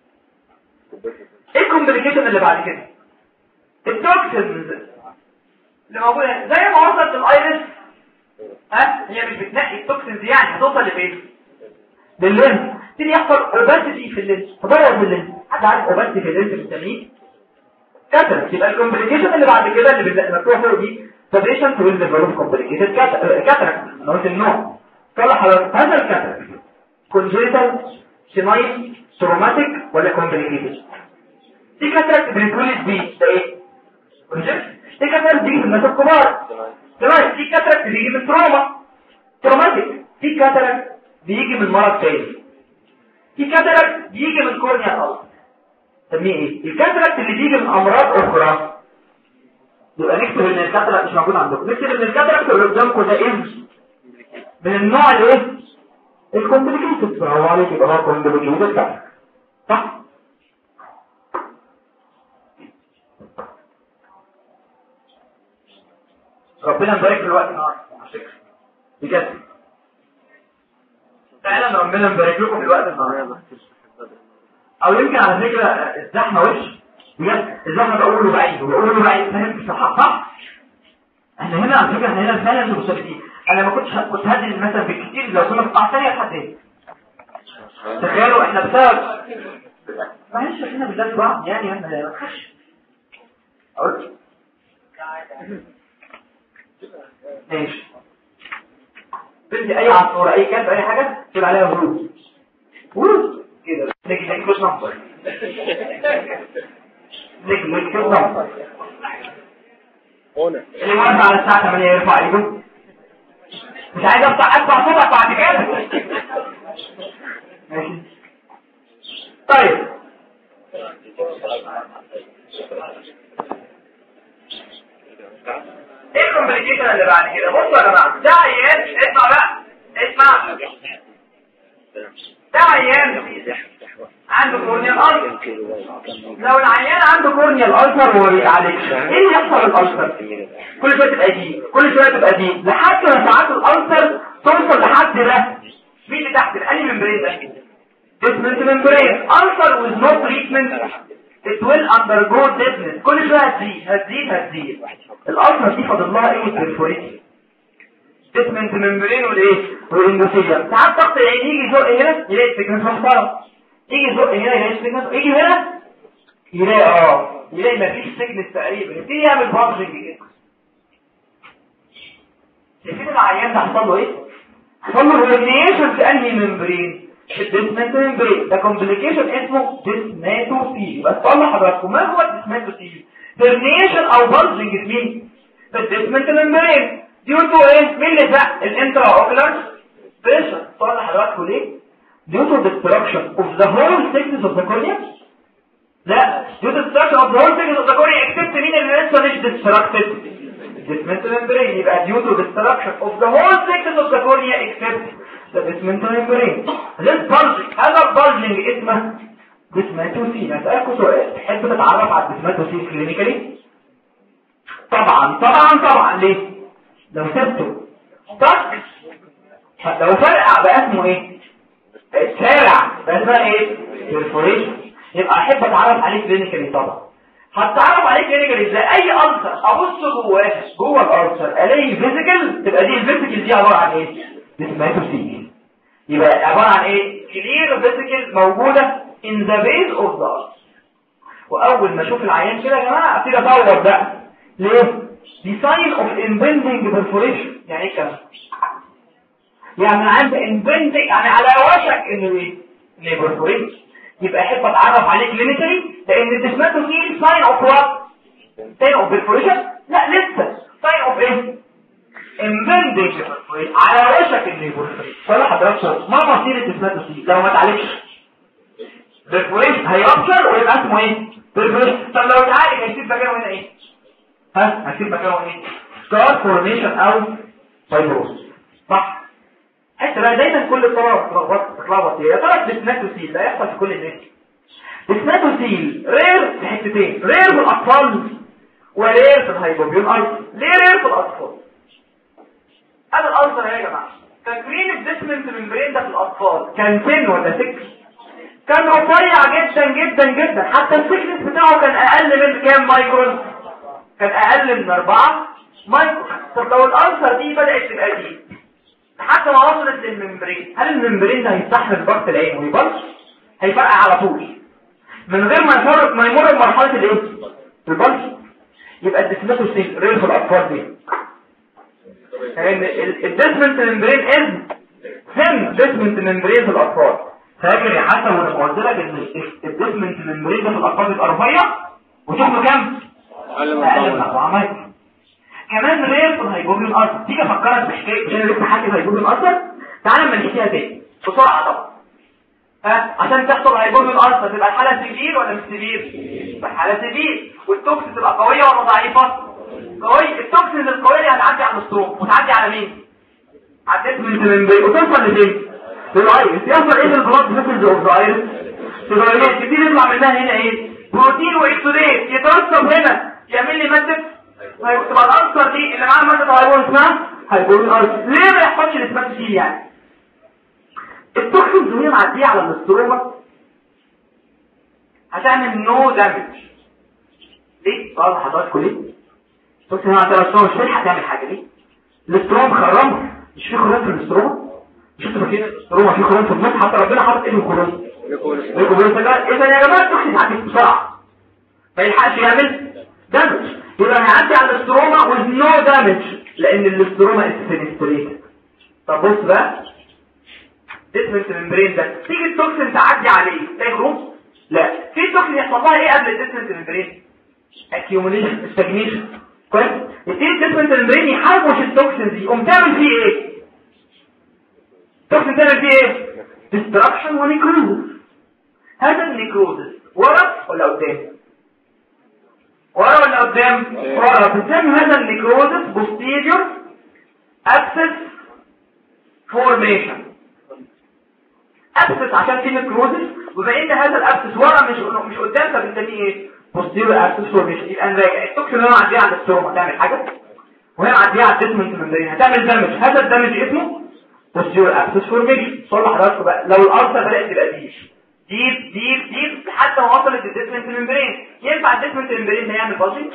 S1: ايه الكومبليكيشن اللي بعد كده التوكسينز اللي موجوده زي ما وصلت الايرس ها هي مش بتنقي التوكسينز يعني هتوصل لفين لللينز تيجي يحصل اوباسيتي في اللينز تبوظ اللينز حد عارف اوباسيتي في اللينز بنسميه كاتركت يبقى الكومبليكيشن اللي بعد كده اللي مكتوبه فوق دي سبريشن تو ديفلوب كومبليكيتد كاتركت نوت النوع طلع حضرتك هذا الكاتركت كونجيتال سينايل تروماتيك ولا كومبليكيتد دي كاتركت بنتولد بيه ده ايه كونجيتال دي كاتركت بيجي من الناس الكبار تمام في كاتركت بيجي من تروما تروماتيك في كاتركت بيجي من مرض تاني في كاتركت بيجي من كورنيا الارض سميه ايه الكاتركت اللي بيجي من امراض اخرى يبقى نكتب ان الكاتركت مش موجود عندكم نكتب ان الكاتركت اللي قدامكم ده ايه من النوع الايه الكومبليكيتد برافو عليك يبقى هو كومبليكيتد كاتركت صح ربنا مبارك في الوقت النهارده على فكره بجد فعلا ربنا مبارك لكم في الوقت النهارده او يمكن على فكره الزحمه وش بجد الزحمه بقول له بعيد وبقول له بعيد فاهم صح صح احنا هنا على فكره احنا هنا فعلا مشاركين انا ما كنتش كنت هدي مثلا بالكتير لو كنا في قطاع ثانيه لحد ايه تخيلوا احنا بسبب معلش احنا بالله بعض يعني احنا ما تخش اقول ماشي بدي اي عصفوره اي كلب اي حاجه تقول عليها ورود ورود كده نجي نجي مش نمبر نجي نجي مش نمبر
S2: هنا
S1: اللي موافق على الساعه 8 يرفع ايده مش عايز افتح اسمع صوتك بعد كده ماشي طيب ايه الكومبليكيشن اللي بعد كده بصوا يا جماعه ده عيان اسمع بقى اسمع ده عيان عنده كورنيال ألسر لو العيان عنده كورنيال ألسر وما بيتعالجش ايه اللي يحصل الألسر كل شويه تبقى دي كل شويه تبقى دي لحد ما ساعات الألسر توصل لحد ده مين اللي تحت الاني ممبرين ده ديسمنت ممبرين ألسر with no treatment it will undergo deafness كل شويه هتزيد هتزيد هتزيد الألسر دي فاضل لها ايه برفوريتي ديسمنت ممبرين والايه والاندوثيليوم ساعات ضغط العين يجي يزق هنا يلاقي سيجنس محترم يجي يزق هنا يلاقي سيجنس يجي هنا يلاقي اه يلاقي مفيش سيجنس تقريبا يبتدي يعمل بانشنج كده شايفين العيان ده حصل له ايه حصل له هيرنيشن في انهي ممبرين الديسمنت ممبرين ده كومبليكيشن اسمه ديسماتوفيل بس اقول لحضراتكم ما هو الديسماتوفيل هيرنيشن او بانشنج في مين في الديسمنت ممبرين ديو تو ايه مين اللي زق الانترا اوكلر بريشر طبعا حضراتكم ليه due to destruction of the whole thickness of the cornea لا due to destruction of the whole thickness of the cornea except مين اللي لسه مش destructed dismental membrane يبقى due to destruction of the whole thickness of the cornea except the dismental membrane this bulging هذا bulging اسمه ديسماتوسين اسالكم سؤال تحب تتعرف على الديسماتوسين كلينيكالي طبعا طبعا طبعا ليه لو سبته طق لو فرقع بقى اسمه ايه سارع بقى اسمها ايه perforation يبقى احب اتعرف عليه كلينيكالي طبعا هتعرف عليه كلينيكالي ازاي اي ألسر ابص جواه جوه الألسر الاقي فيزيكال تبقى دي الفيزيكال دي عباره عن ايه ديسماتوسين يبقى عباره عن ايه كلير فيزيكال موجوده in the base of the ulcer واول ما اشوف العيان كده يا جماعه ابتدي ادور بقى ليه دي sign of impending perforation يعني ايه كده يعني عند impending يعني على وشك انه ايه ليه perforation يبقى احب اتعرف عليه كلينيكالي لان الديسماتو فيه sign of what sign of perforation لا لسه sign of ايه impending perforation على وشك انه perforation فلا حضرتك ما مصير الديسماتو فيه لو ما اتعالجش perforation هيرابشر ويبقى اسمه ايه perforation طب لو اتعالج هيسيب مكانه هنا ايه ها هيسيب مكانه ايه scar formation او fibrosis صح حتى بقى دايما كل الطلبه بتتلخبط بتتلخبط يا ترى الديسناتوسيل ده يحصل في كل الناس ديسناتوسيل رير في حتتين رير في الاطفال ورير في الهايبوبيون ايضا ليه رير في الاطفال هذا الالسر يا جماعه تكوين الديسمنت ممبرين ده في الاطفال كان سن ولا سكس كان رفيع جدا جدا جدا حتى السكنس بتاعه كان اقل من كام مايكرون كان اقل من 4 مايكرون طب لو الالسر دي بدات تبقى دي حتى ما وصلت للممبرين هل الممبرين ده هيستحمل ضغط العين ويبلش هيفرقع على طول من غير ما يمر ما يمر بمرحله الايه البلش يبقى الديسماتوسين ريل في الاطفال دي لان الديسمنت ممبرين از ثين ديسمنت ممبرين في الاطفال فاكر يا حسن وانا قلت لك ان الديسمنت ممبرين ده في الاطفال بيبقى رفيع وشكله كام اقل من 4 مايكرو كمان رير في الهيبوبيوم ألسر تيجي افكرك بحكايه عشان لسه حكي الهيبوبيوم ألسر تعالى اما نحكيها تاني بسرعه طبعا ها عشان تحصل هيبوبيوم ألسر تبقى الحاله سيفير ولا مش سيفير تبقى حاله سيفير والتوكسين تبقى قويه ولا ضعيفه قويه التوكسين القويه دي هتعدي على الستروم وتعدي على مين عديت من الممبرين وتوصل لفين للايرس يحصل ايه البلاد فيسلز اوف ذا ايرس تبقى ايه كتير يطلع منها هنا ايه بروتين واكسوديت يترسب هنا يعمل لي ماده تبقى الأنصر دي اللي معاها مادة هيبون اسمها هيبون الأرض ليه ما يحصلش الإثبات فيه يعني التوكسين وهي معدية على الاستروما هتعمل نو دامج ليه؟ سؤال حضراتكم ليه؟ التوكسين هنا عندها الاستروما مش هتلحق تعمل حاجة ليه؟ الاستروما خرمها مش في خرام في الاستروما؟ مش انتوا فاكرين الاستروما في خرام في النص حتى ربنا حاطط ايه الخرام؟ اذا يا جماعه التوكسين هتعدي بسرعه ما يلحقش يعمل دامج يبقى هيعدي على الاستروما with no damage لان الاستروما استنستريت طب بص بقى ديسمنت ممبرين ده تيجي التوكسين تعدي عليه تجرب لا في توكسين يحصل لها ايه قبل الديسمنت ممبرين accumulation stagnation كويس يبتدي الديسمنت ممبرين يحوش التوكسين دي يقوم تعمل فيه ايه التوكسين تعمل فيه ايه destruction ونيكروزس هذا النيكروزس ورا ولا قدام ورا ولا قدام ورا بنسمي هذا النيكروزس posterior abscess formation abscess عشان في نيكروزس وبما ان هذا الابسس ورا مش مش قدام فبنسميه ايه posterior abscess formation يبقى نراجع التوكسين اللي معديه على الستروما هتعمل حاجه وهي معديه على الديسمنت ممبرين هتعمل دامج هذا الدامج اسمه posterior abscess formation صلح حضراتكم بقى لو الارثر بدات تبقى دي ديب ديب ديب لحتى ما وصلت للديسمنت ممبرين ينفع الديسمنت ممبرين ده يعمل بازي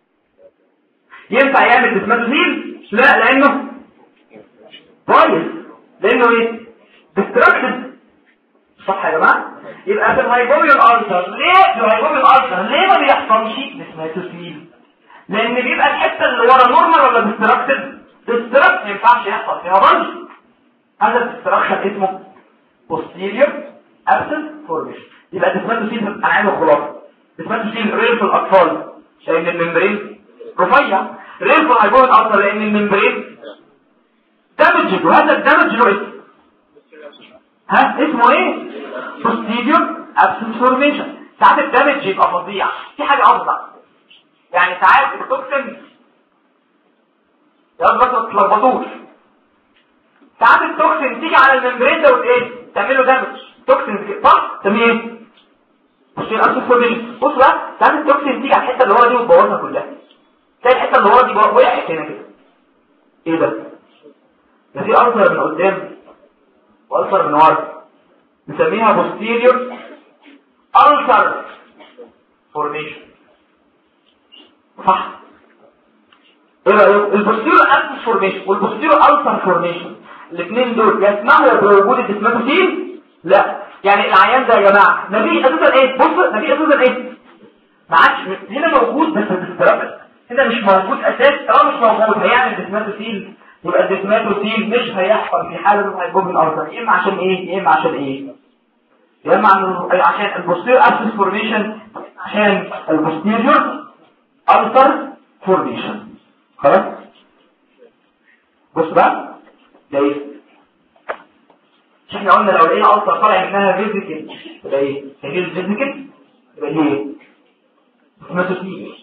S1: ينفع يعمل ديسماتوزيل لا لانه بايظ لانه ايه ديستراكتد صح يا جماعه يبقى في الهايبوميون الالسر ليه في الهايبوميون الالسر ليه ما بيحصلش ديسماتوزيل لان بيبقى الحته اللي ورا نورمال ولا ديستراكتد ديستراكت ما ينفعش يحصل فيها بازي هذا الديستراكشن اسمه posterior absent formation يبقى ديسماتوسين انا عايز الخلاصه ديسماتوسين رير في الاطفال لان الممبرين رفيع رير في الهايبويد اصلا لان الممبرين دامج وهذا الدامج له اسم ها اسمه ايه posterior absent formation ساعات الدمج يبقى فظيع في حاجه افضل يعني ساعات التوكسين يا بس ما تلخبطوش ساعات التوكسين تيجي على الممبرين ده وايه تعمل له دامج توكسين صح تسميه ايه مش الارض فورميشن بص بقى ساعات التوكسين تيجي على الحته اللي هو دي وتبوظها كلها تلاقي الحته اللي هو دي وقعت هنا كده ايه ده ده في ارثر من قدام وارثر من ورا نسميها posterior ulcer formation صح ايه رايك البوستيريور ulcer formation والبوستيريور ulcer formation الاثنين دول يسمحوا بوجود الديسماتوسين لا يعني العيان ده يا جماعه نبي اساسا ايه بص نبي اساسا ايه ما عادش هنا موجود بس بتتربط هنا مش موجود اساس طالما مش موجود هيعمل ديسماتوسين يبقى الديسماتوسين مش هيحصل في حاله انه هيجوب الارض يا اما عشان ايه يا اما عشان ايه يا اما عشان البوستيريور ابسس فورميشن عشان البوستيريور التر فورميشن خلاص بص بقى ده ايه مش احنا قلنا لو لقينا التر طالع منها فيزيكال يبقى ايه هي الفيزيكال يبقى ايه ديسماتوسين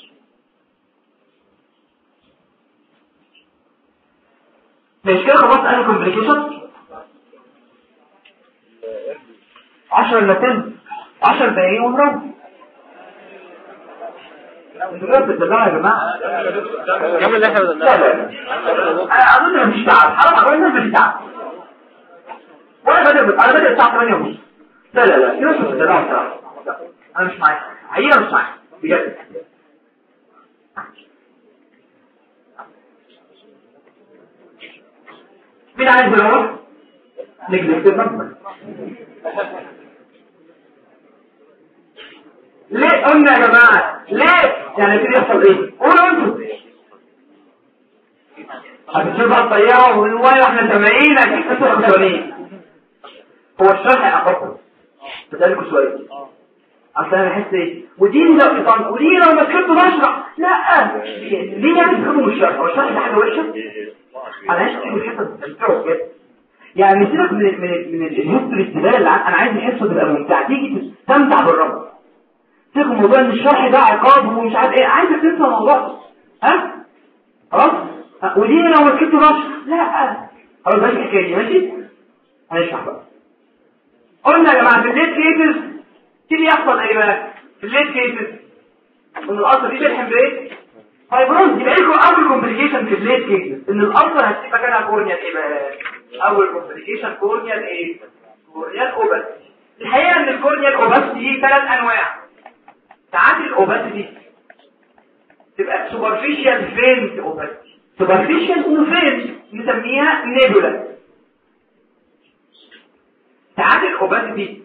S1: مش كده خلاص انا كومبليكيشن 10 الا 10 10 دقايق ونروح انتوا كده بتدلعوا يا جماعه
S2: كمل اللي احنا
S1: لا لا لا انا اظن مفيش تعب حرام عليكم مفيش تعب وانا بدأ انا بدأ الساعه 8 ونص لا لا لا كده مش بتدلعوا الصراحه انا مش معاك حقيقه مش معاك بجد مين عايز يروح نجلس المنبر ليه قلنا يا جماعة ليه يعني كده يحصل ايه قولوا انتوا هتشوف الطيارة والله احنا سامعين اكيد انتوا خسرانين هو الشرح اخطر بسألكوا سؤال اصل انا بحس ايه ودي لو طن ودي لو ما كنت بشرح لا ليه يعني تفهموا من الشرح هو الشرح ده حاجه وحشه انا عايز تجيب الحته تستمتعوا بجد يعني سيبك من ال من ال من الهيستوري الزباله اللي انا عايز الحصه تبقى ممتعه تيجي تستمتع بالرب سيبك من موضوع ان الشرح ده عقاب ومش عارف ايه عايزك تنسى الموضوع ها خلاص ودي لو ما كنت بشرح لا خلاص ماشي الحكايه دي ماشي هنشرح بقى قلنا يا جماعه في الليت كيسز تيجي يحصل ايه بقى في الليت كيسز ان القصر دي بيلحم بايه فايبروز يبقى لكم اول كومبليكيشن في الليت كيسز ان القصر هتسيب مكانها كورنيال ايه بقى اول كومبليكيشن كورنيال ايه كورنيال اوباستي الحقيقه ان الكورنيال اوباستي دي ثلاث انواع ساعات الاوباستي تبقى سوبرفيشال فين اوباستي سوبرفيشال وفين نسميها نيبولا ساعات الاوباستي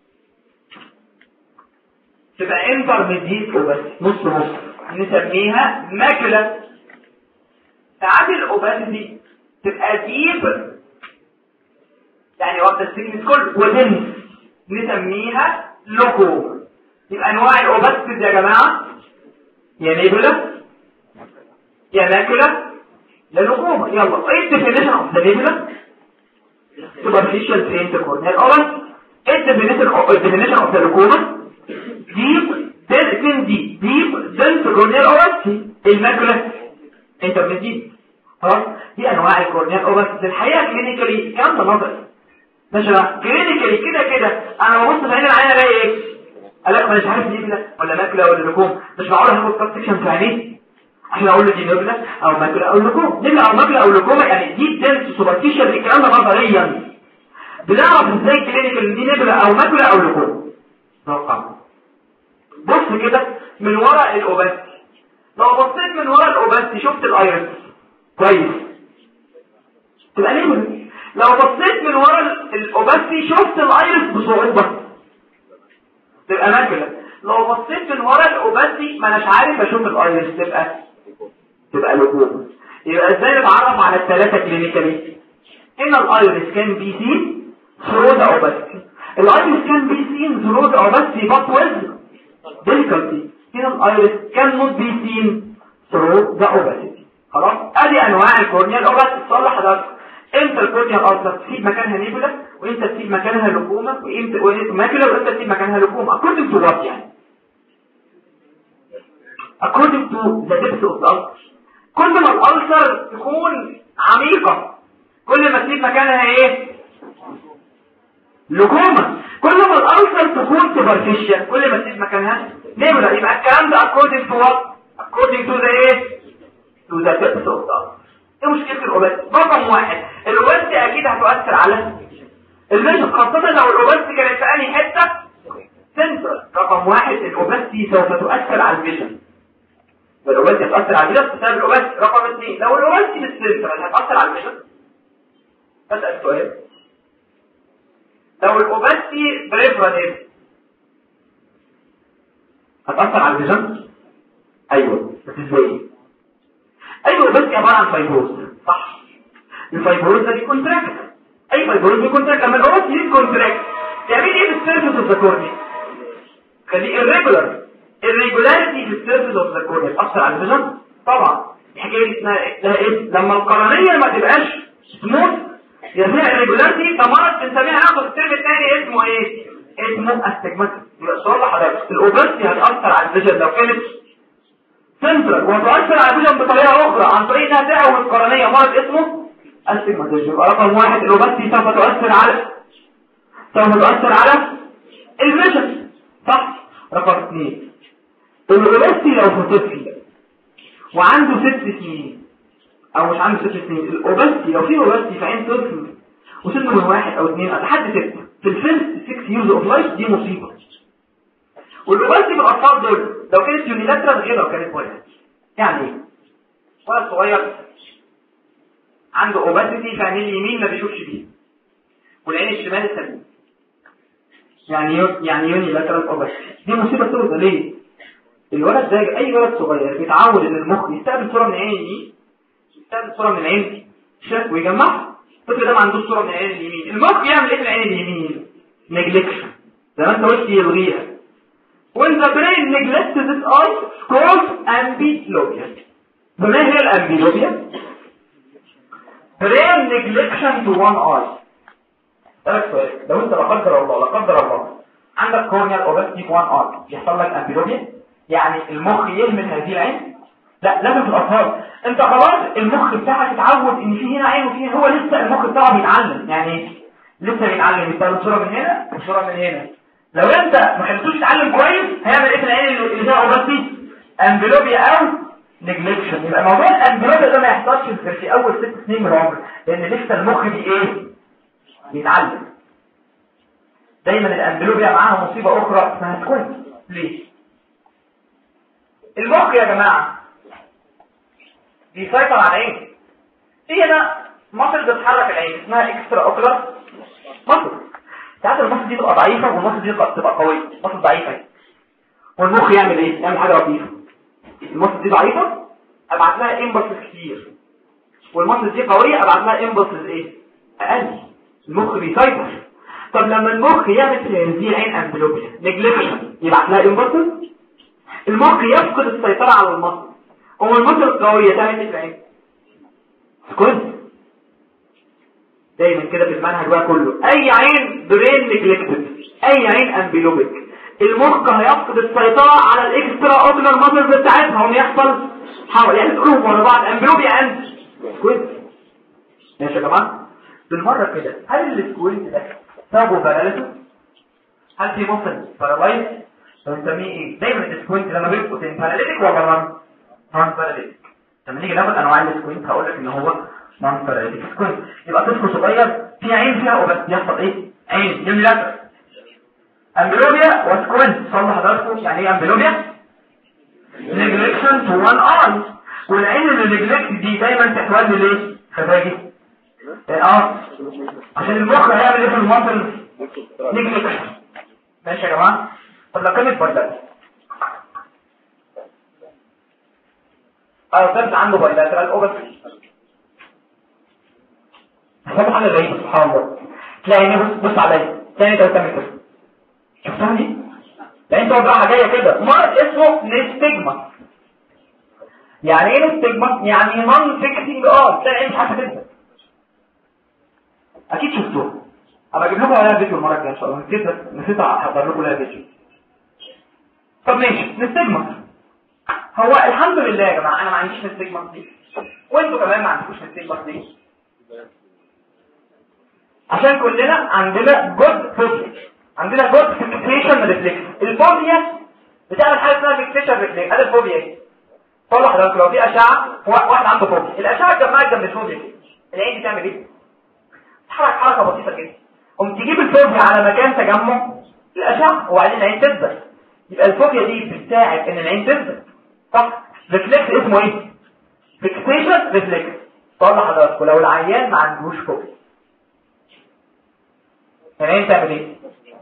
S1: تبقى انترميديت اوباستي نص نص نسميها ماكولا ساعات الاوباستي تبقى ديب يعني واخده السيجنس كله ودنس نسميها لوكو يبقى انواع الاوباستيز يا جماعه يا نيبولا يا ماكولا يا لوكوما يلا ايه الديفينيشن اوف ذا نيبولا superficial faint corneal orbit ايه الديفينيشن اوف الديفينيشن اوف ذا لوكوما ديب دين دي ديب دنس كورنيال اوباستي الماكولا انترميديت خلاص دي انواع الكورنيال اوباستي الحقيقه كلينيكالي الكلام ده نظري ماشي بقى كلينيكالي كده كده انا ببص في عين العين الاقي ايه الاقي مش عارف نيبلا ولا ماكولا ولا لوكوم مش معقول هاخد كات سكشن في عينيه عشان اقول له دي نيبلا او ماكولا او لوكوم نيبلا او ماكولا او لوكوما يعني دي دنس سوبرفيشال الكلام ده نظريا بنعرف ازاي كلينيكال دي نيبلا او ماكولا او لوكوم توقع بص كده من ورا الاوباستي لو بصيت من ورا الاوباستي شفت الايرس كويس تبقى نيبلا لو بصيت من ورا الاوباستي شفت الايرس بصعوبة تبقى ماكلة لو بصيت من ورا الاوباستي ما اناش عارف اشوف الايرس تبقى تبقى لجوم يبقى ازاي نتعرف على الثلاثة كلينيكالي هنا الايرس كان بي سي ثرو ذا اوباستي الايرس كان بي سي ثرو ذا اوباستي بات ويز difficulty هنا الايرس كان نوت بي سين ثرو ذا اوباستي خلاص ادي انواع الكورنيال اوباستي تصلح حضرتك امتى الكورنيال اوباستي تسيب مكانها نيبولا وامتى تسيب مكانها لوكوما وامتى ماكولا وامتى تسيب مكانها لوكوما according to what يعني according to the depth of the ulcer كل ما الألسر تكون عميقة كل ما تسيب مكانها ايه لكومة كل ما الألسر تكون superficial كل ما تسيب مكانها نمرة يبقى الكلام ده according to what according to the ايه to the depth of the ulcer ايه مشكلة الأوبات رقم واحد الأوبات اكيد هتؤثر على الفيجن خاصة لو الأوبات كانت في أي حتة سنترال رقم واحد الأوباسي سوف تؤثر على الفيجن الأوباسي هتأثر على الفيجن بسبب الأوباسي رقم اثنين لو الأوباسي مش سنترال هتأثر على الفيجن أسأل سؤال لو الأوباسي بريفرال هتأثر على الفيجن أيوه بس ازاي أيوه بس عبارة عن فايبروز صح الفايبروز ده بيكون تراكت أي فايبروز بيكون تراكت لما الأوباسي يكون تراكت تعمل ايه في السيرفس اوف ذا كورنيا خليه irregular irregularity في السيرفس اوف ذا كورنيا تأثر على الفيجن طبعا الحكايه دي اسمها ايه لما القرنيه ما تبقاش سموث يسميها irregularity فمرض بنسميها ناخد الترم الثاني اسمه ايه اسمه استجماتيك يبقى السؤال لحضرتك الاوبستي هتأثر على الفيجن لو كانت سنترال وهتأثر على الفيجن بطريقه اخرى عن طريق انها تعوي القرنيه مرض اسمه استجماتيك يبقى رقم واحد الاوبستي سوف تؤثر على سوف تؤثر على الفيجن صح رقم اثنين الاوبستي لو في طفل وعنده ست سنين او مش عنده ست سنين الاوبستي لو في اوبستي في عين طفل وسنه من واحد او اثنين لحد ستة في الفيرست 6 يوز اوف لايف دي مصيبة والاوبستي في الاطفال دول لو كانت يونيلاترال غير لو كانت ولد يعني ايه ولد صغير عنده اوبستي في عين اليمين ما بيشوفش بيه والعين الشمال سليم يعني يعني يونيلاترال اوبستي دي مصيبة سودة ليه الولد ده اي ولد صغير بيتعود ان المخ يستقبل صوره من العين اليمين يستقبل صوره من العين الشمال ويجمعها الطفل ده ما عندوش صوره من العين اليمين المخ يعمل ايه في العين اليمين نجلكشن زي ما انت قلت يلغيها when the brain neglects this eye called amblyopia فما هي الامبلوبيا brain neglection to one eye اسالك سؤال لو انت لا قدر الله لا قدر الله عندك كورنيال اوبستي في وان اي يحصل لك امبلوبيا يعني المخ يهمل هذه العين لا لازم في الاطفال انت خلاص المخ بتاعك اتعود ان في هنا عين وفي هنا هو لسه المخ بتاعه بيتعلم يعني لسه بيتعلم يستخدم صوره من هنا وصوره من هنا لو انت ما خليتوش يتعلم كويس هيعمل ايه في العين اللي فيها اوبستي امبلوبيا او نجلكشن يبقى موضوع الامبلوبيا ده ما يحصلش غير في اول ست سنين من العمر لان لسه المخ دي ايه بيتعلم دايما الامبلوبيا معاها مصيبه اخرى اسمها سكوينت ليه المخ يا جماعة بيسيطر على العين في هنا مصل بتحرك العين اسمها اكسترا اوكلر مصل ساعات المصل دي تبقى ضعيفة والمصل دي تبقى قوية مصل ضعيفة والمخ يعمل ايه؟ يعمل حاجة لطيفة المصل دي ضعيفة ابعت لها امبلسز كتير والمصل دي قوية ابعت لها امبلسز ايه؟ اقل المخ بيسيطر طب لما المخ يعمل في هذه العين امبلوبيا نجلكشن يبعت لها امبلسز المخ يفقد السيطرة على المصل هو المصل القوية تعمل ايه في العين كنت دايما كده في المنهج بقى كله اي عين برين نجلكتد اي عين امبيلوبيك المخ هيفقد السيطرة على الاكسترا اوبلر ماسل بتاعتها وما يحصل حاول يعني تقولهم ورا بعض امبيلوبيا اند سكوينت ماشي يا جماعه بالمره كده هل السكوينت ده سببه باراليسيس هل في مصل بارالايز بنسميه ايه دايما السكوينت لما بيبقوا باراليتيك ولا نون نون باراليتيك لما نيجي ناخد انواع السكوينت هقول لك ان هو نون باراليتيك سكوينت يبقى طفل صغير في عين فيها وبس يحصل ايه عين يملك امبلوبيا وسكوينت صلح حضراتكم يعني ايه امبلوبيا نيجلكشن تو وان اي والعين اللي نيجلكت دي دايما تحول ليه خفاجي اه عشان المخ هيعمل ايه في المصل نيجلكشن ماشي يا جماعه طب لو كانت بايلاترال اه طفل عنده بايلاترال اوبستي هتبقى حاجه غريبه سبحان الله تلاقي هنا بص بص عليا تاني انت بتعمل كده شفتها دي لا انت وضعها جايه كده مرض اسمه نستجما يعني ايه نستجما يعني نون فيكسنج اه تلاقي مش عارفه تبدا اكيد شفتوها ابقى اجيب لكم عليها فيديو المره الجايه ان شاء الله نسيت نسيت احضر لكم لها فيديو طب ماشي نستجمع هو الحمد لله يا جماعه انا ما عنديش نستجمة دي وانتوا كمان ما عندكوش نستجمة دي عشان كلنا عندنا جود فوبيا عندنا جود فيكسيشن ريفلكس الفوبيا بتعمل حاجه اسمها فيكسيشن ريفلكس هذا الفوبيا ايه طلع حضرتك لو في اشعه واحد عنده فوبيا الاشعه اتجمعت جنب الفوبيا العين دي تعمل ايه تحرك حركه بسيطه كده قوم تجيب الفوبيا على مكان تجمع الاشعه وبعدين العين تثبت يبقى الفوبيا دي بتساعد ان العين تثبت صح ريفلكس اسمه ايه فيكسيشن ريفلكس طلع حضرتك ولو العيان ما عندوش فوبيا العين تعمل ايه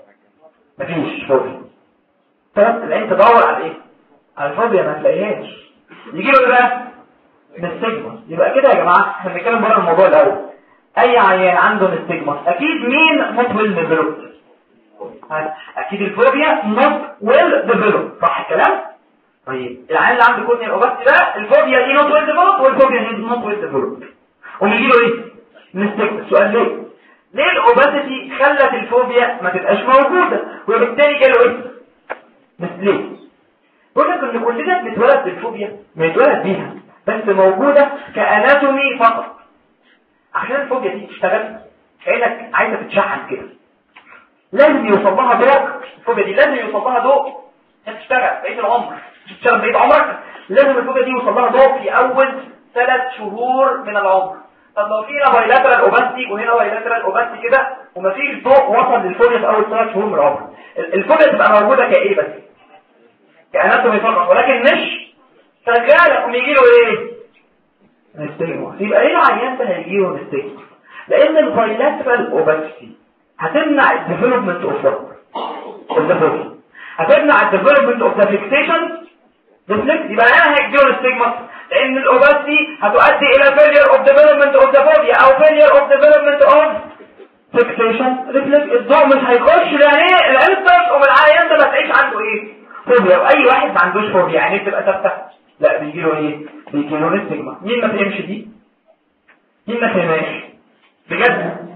S1: مفيش فوبيا طب العين تدور على ايه على الفوبيا ما تلاقيهاش يجي له بقى نستجمس يبقى كده يا جماعه احنا بنتكلم بره الموضوع الاول اي عيان عنده نستجمس اكيد مين نوت ويل ديفلوب اكيد الفوبيا نوت ويل ديفلوب صح الكلام طيب العيان اللي عنده كورنيا اوباستي ده الفوبيا دي نوت ويل ديفلوب والفوبيا دي نوت ويل ديفلوب ويجي له ايه نستجمس سؤال ليه ليه الاوباسيتي خلت الفوبيا ما تبقاش موجوده وبالتالي جاله ايه مثليه بقول لك ان كلنا بنتولد بالفوبيا بنتولد بيها بس موجوده كاناتومي فقط عشان الفوبيا دي تشتغل كانك عايزه تتشحن كده لازم يوصل لها ضوء الفوبيا دي لازم يوصل لها ضوء عشان تشتغل بقيه العمر تشتغل بقيه عمرك لازم الفوبيا دي يوصل لها ضوء في اول ثلاث شهور من العمر طب لو في هنا بايلاترال اوباستي وهنا بايلاترال اوباستي كده ومفيش ضوء وصل للفوبيا في اول ثلاث شهور من العمر الفوبيا تبقى موجوده كايه بس كاناتومي فقط ولكن مش شغاله ويجي له ايه نستجمع يبقى ايه العيان ده هيجي له نستجمع لان البايلاترال اوباستي هتمنع الديفلوبمنت اوف الفوبيا هتمنع الديفلوبمنت اوف ذا فيكسيشن ريفلكس يبقى انا هيجي له نستجمع لان الاوباستي هتؤدي الى failure of development of the phobia او failure of development of fixation reflex الضوء مش هيخش يعني العين تشقم العيان ده ما تعيش عنده ايه فوبيا واي واحد ما عندوش فوبيا يعني تبقى ثابته لا بيجي له ايه بيجي له نستجما مين ما فهمش دي مين ما فهمهاش بجد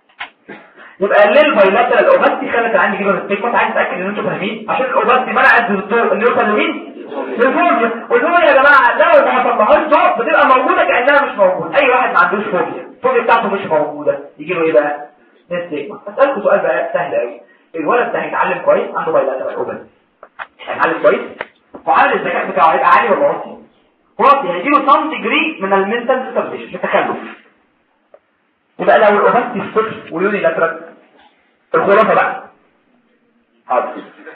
S1: يبقى ليه البايلاترال الاوباستي خلت العين يجي له نستجما عايز اتاكد ان انتوا فاهمين عشان الاوباستي منعت الضوء اللي يوصل لمين للفوبيا والفوبيا يا جماعه لو ما حصلهاش ضوء بتبقى موجوده كانها مش موجوده اي واحد ما عندوش فوبيا الفوبيا بتاعته مش موجوده يجي له ايه بقى نستجما اسالكم سؤال بقى سهل قوي الولد ده هيتعلم كويس عنده بايلاترال اوباستي هيتعلم كويس وعامل الذكاء بتاعه هيبقى عالي ولا واطي واطي هيجيله سم ديجري من المنتال ديسابيليشن التخلف يبقى لو الاوباستي الصفر واليوني لاترال الخلاصه بقى حاضر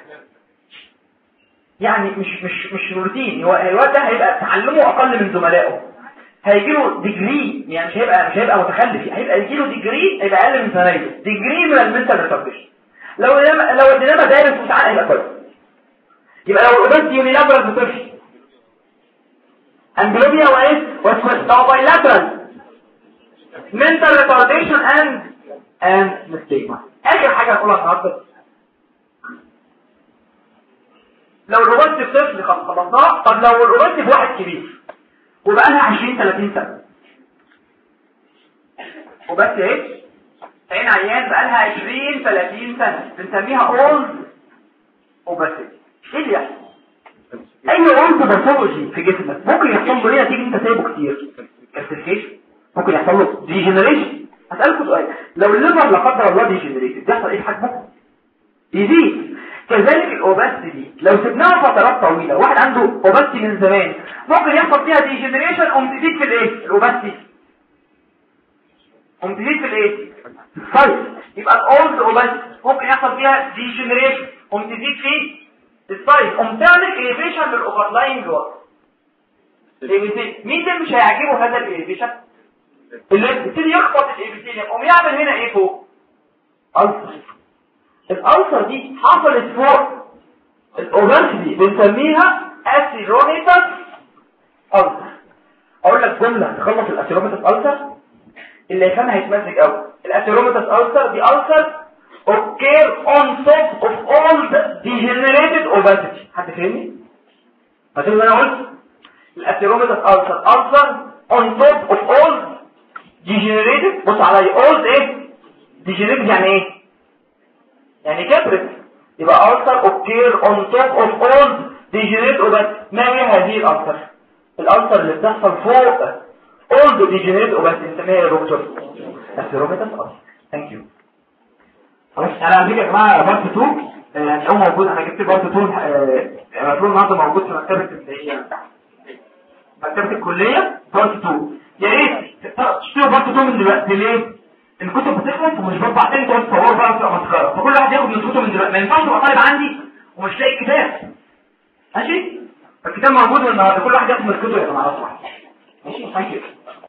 S1: يعني مش مش مش روتين هو الواد ده هيبقى تعلمه اقل من زملائه هيجي له ديجري يعني مش هيبقى مش هيبقى متخلف هيبقى يجي له ديجري هيبقى اقل من زمايله ديجري من المنتال ريسبشن لو لو ادينا مدارس وساعات هيبقى كويس يبقى لو الاوباستي يونيلاترال بتمشي امبلوبيا وايه واسمه بايلاترال mental retardation and and mistake اخر حاجه هقولها النهارده لو الروبوت في طفل خلصناه طب لو الروبوت في واحد كبير وبقى لها 20 30 سنه وبس ايه عين عيان بقى لها 20 30 سنه بنسميها اولد وباسيتي ايه اللي يحصل اي اولد باثولوجي في جسمك ممكن يحصل له ايه نتيجه انت سايبه كتير كالسيفيكيشن ممكن يحصل له ديجنريشن هسألكم سؤال لو الليفر لا قدر الله ديجنريتد بيحصل ايه في حجمه يزيد كذلك الاوباستي دي لو سبناها فترات طويله واحد عنده اوباستي من زمان ممكن يحصل فيها ديجنريشن قوم تزيد في الايه الاوباستي قوم تزيد في الايه طيب يبقى الاولد اوباستي ممكن يحصل فيها ديجنريشن قوم تزيد في السايز قوم تعمل اليفيشن للاوفرلاين جوه مين ده مش هيعجبه هذا الاليفيشن اللي يبتدي يخبط الابيثيليوم قوم يعمل هنا ايه فوق ألسر الألسر دي حصلت فوق الأوباسيتي بنسميها أسيروميتس ألسر أقول لك جملة تخلص الأسيروميتس ألسر اللي يفهمها هيتمزج قوي الأسيروميتس ألسر دي ألسر occur on top of all the degenerated obesity حد فهمني؟ هتقول انا قلت الأسيروميتس ألسر ألسر on top of all degenerated بص عليا old ايه degenerated يعني ايه يعني كبرت يبقى ulcer occur on top of old ديجنريت اوبات ما هي هذه الالسر الالسر اللي بتحصل فوق اولد ديجنريت اوبات نسميها يا دكتور اثيروميتاس السر ثانك يو خلاص انا على فكره يا جماعه بارت 2 يعني هو موجود انا جبت بارت 2 المفروض النهارده موجود في مكتبه اللي هي مكتبه الكليه بارت 2 يا ريت تشتروا بارت 2 من دلوقتي ليه الكتب بتخلص ومش بطبع تاني تقعد تصوروا بقى وتبقى مسخره فكل واحد ياخد نسخته من دلوقتي ما ينفعش تبقى طالب عندي ومش لاقي كتاب ماشي الكتاب موجود النهارده كل واحد ياخد نسخته يا جماعه ماشي ثانك يو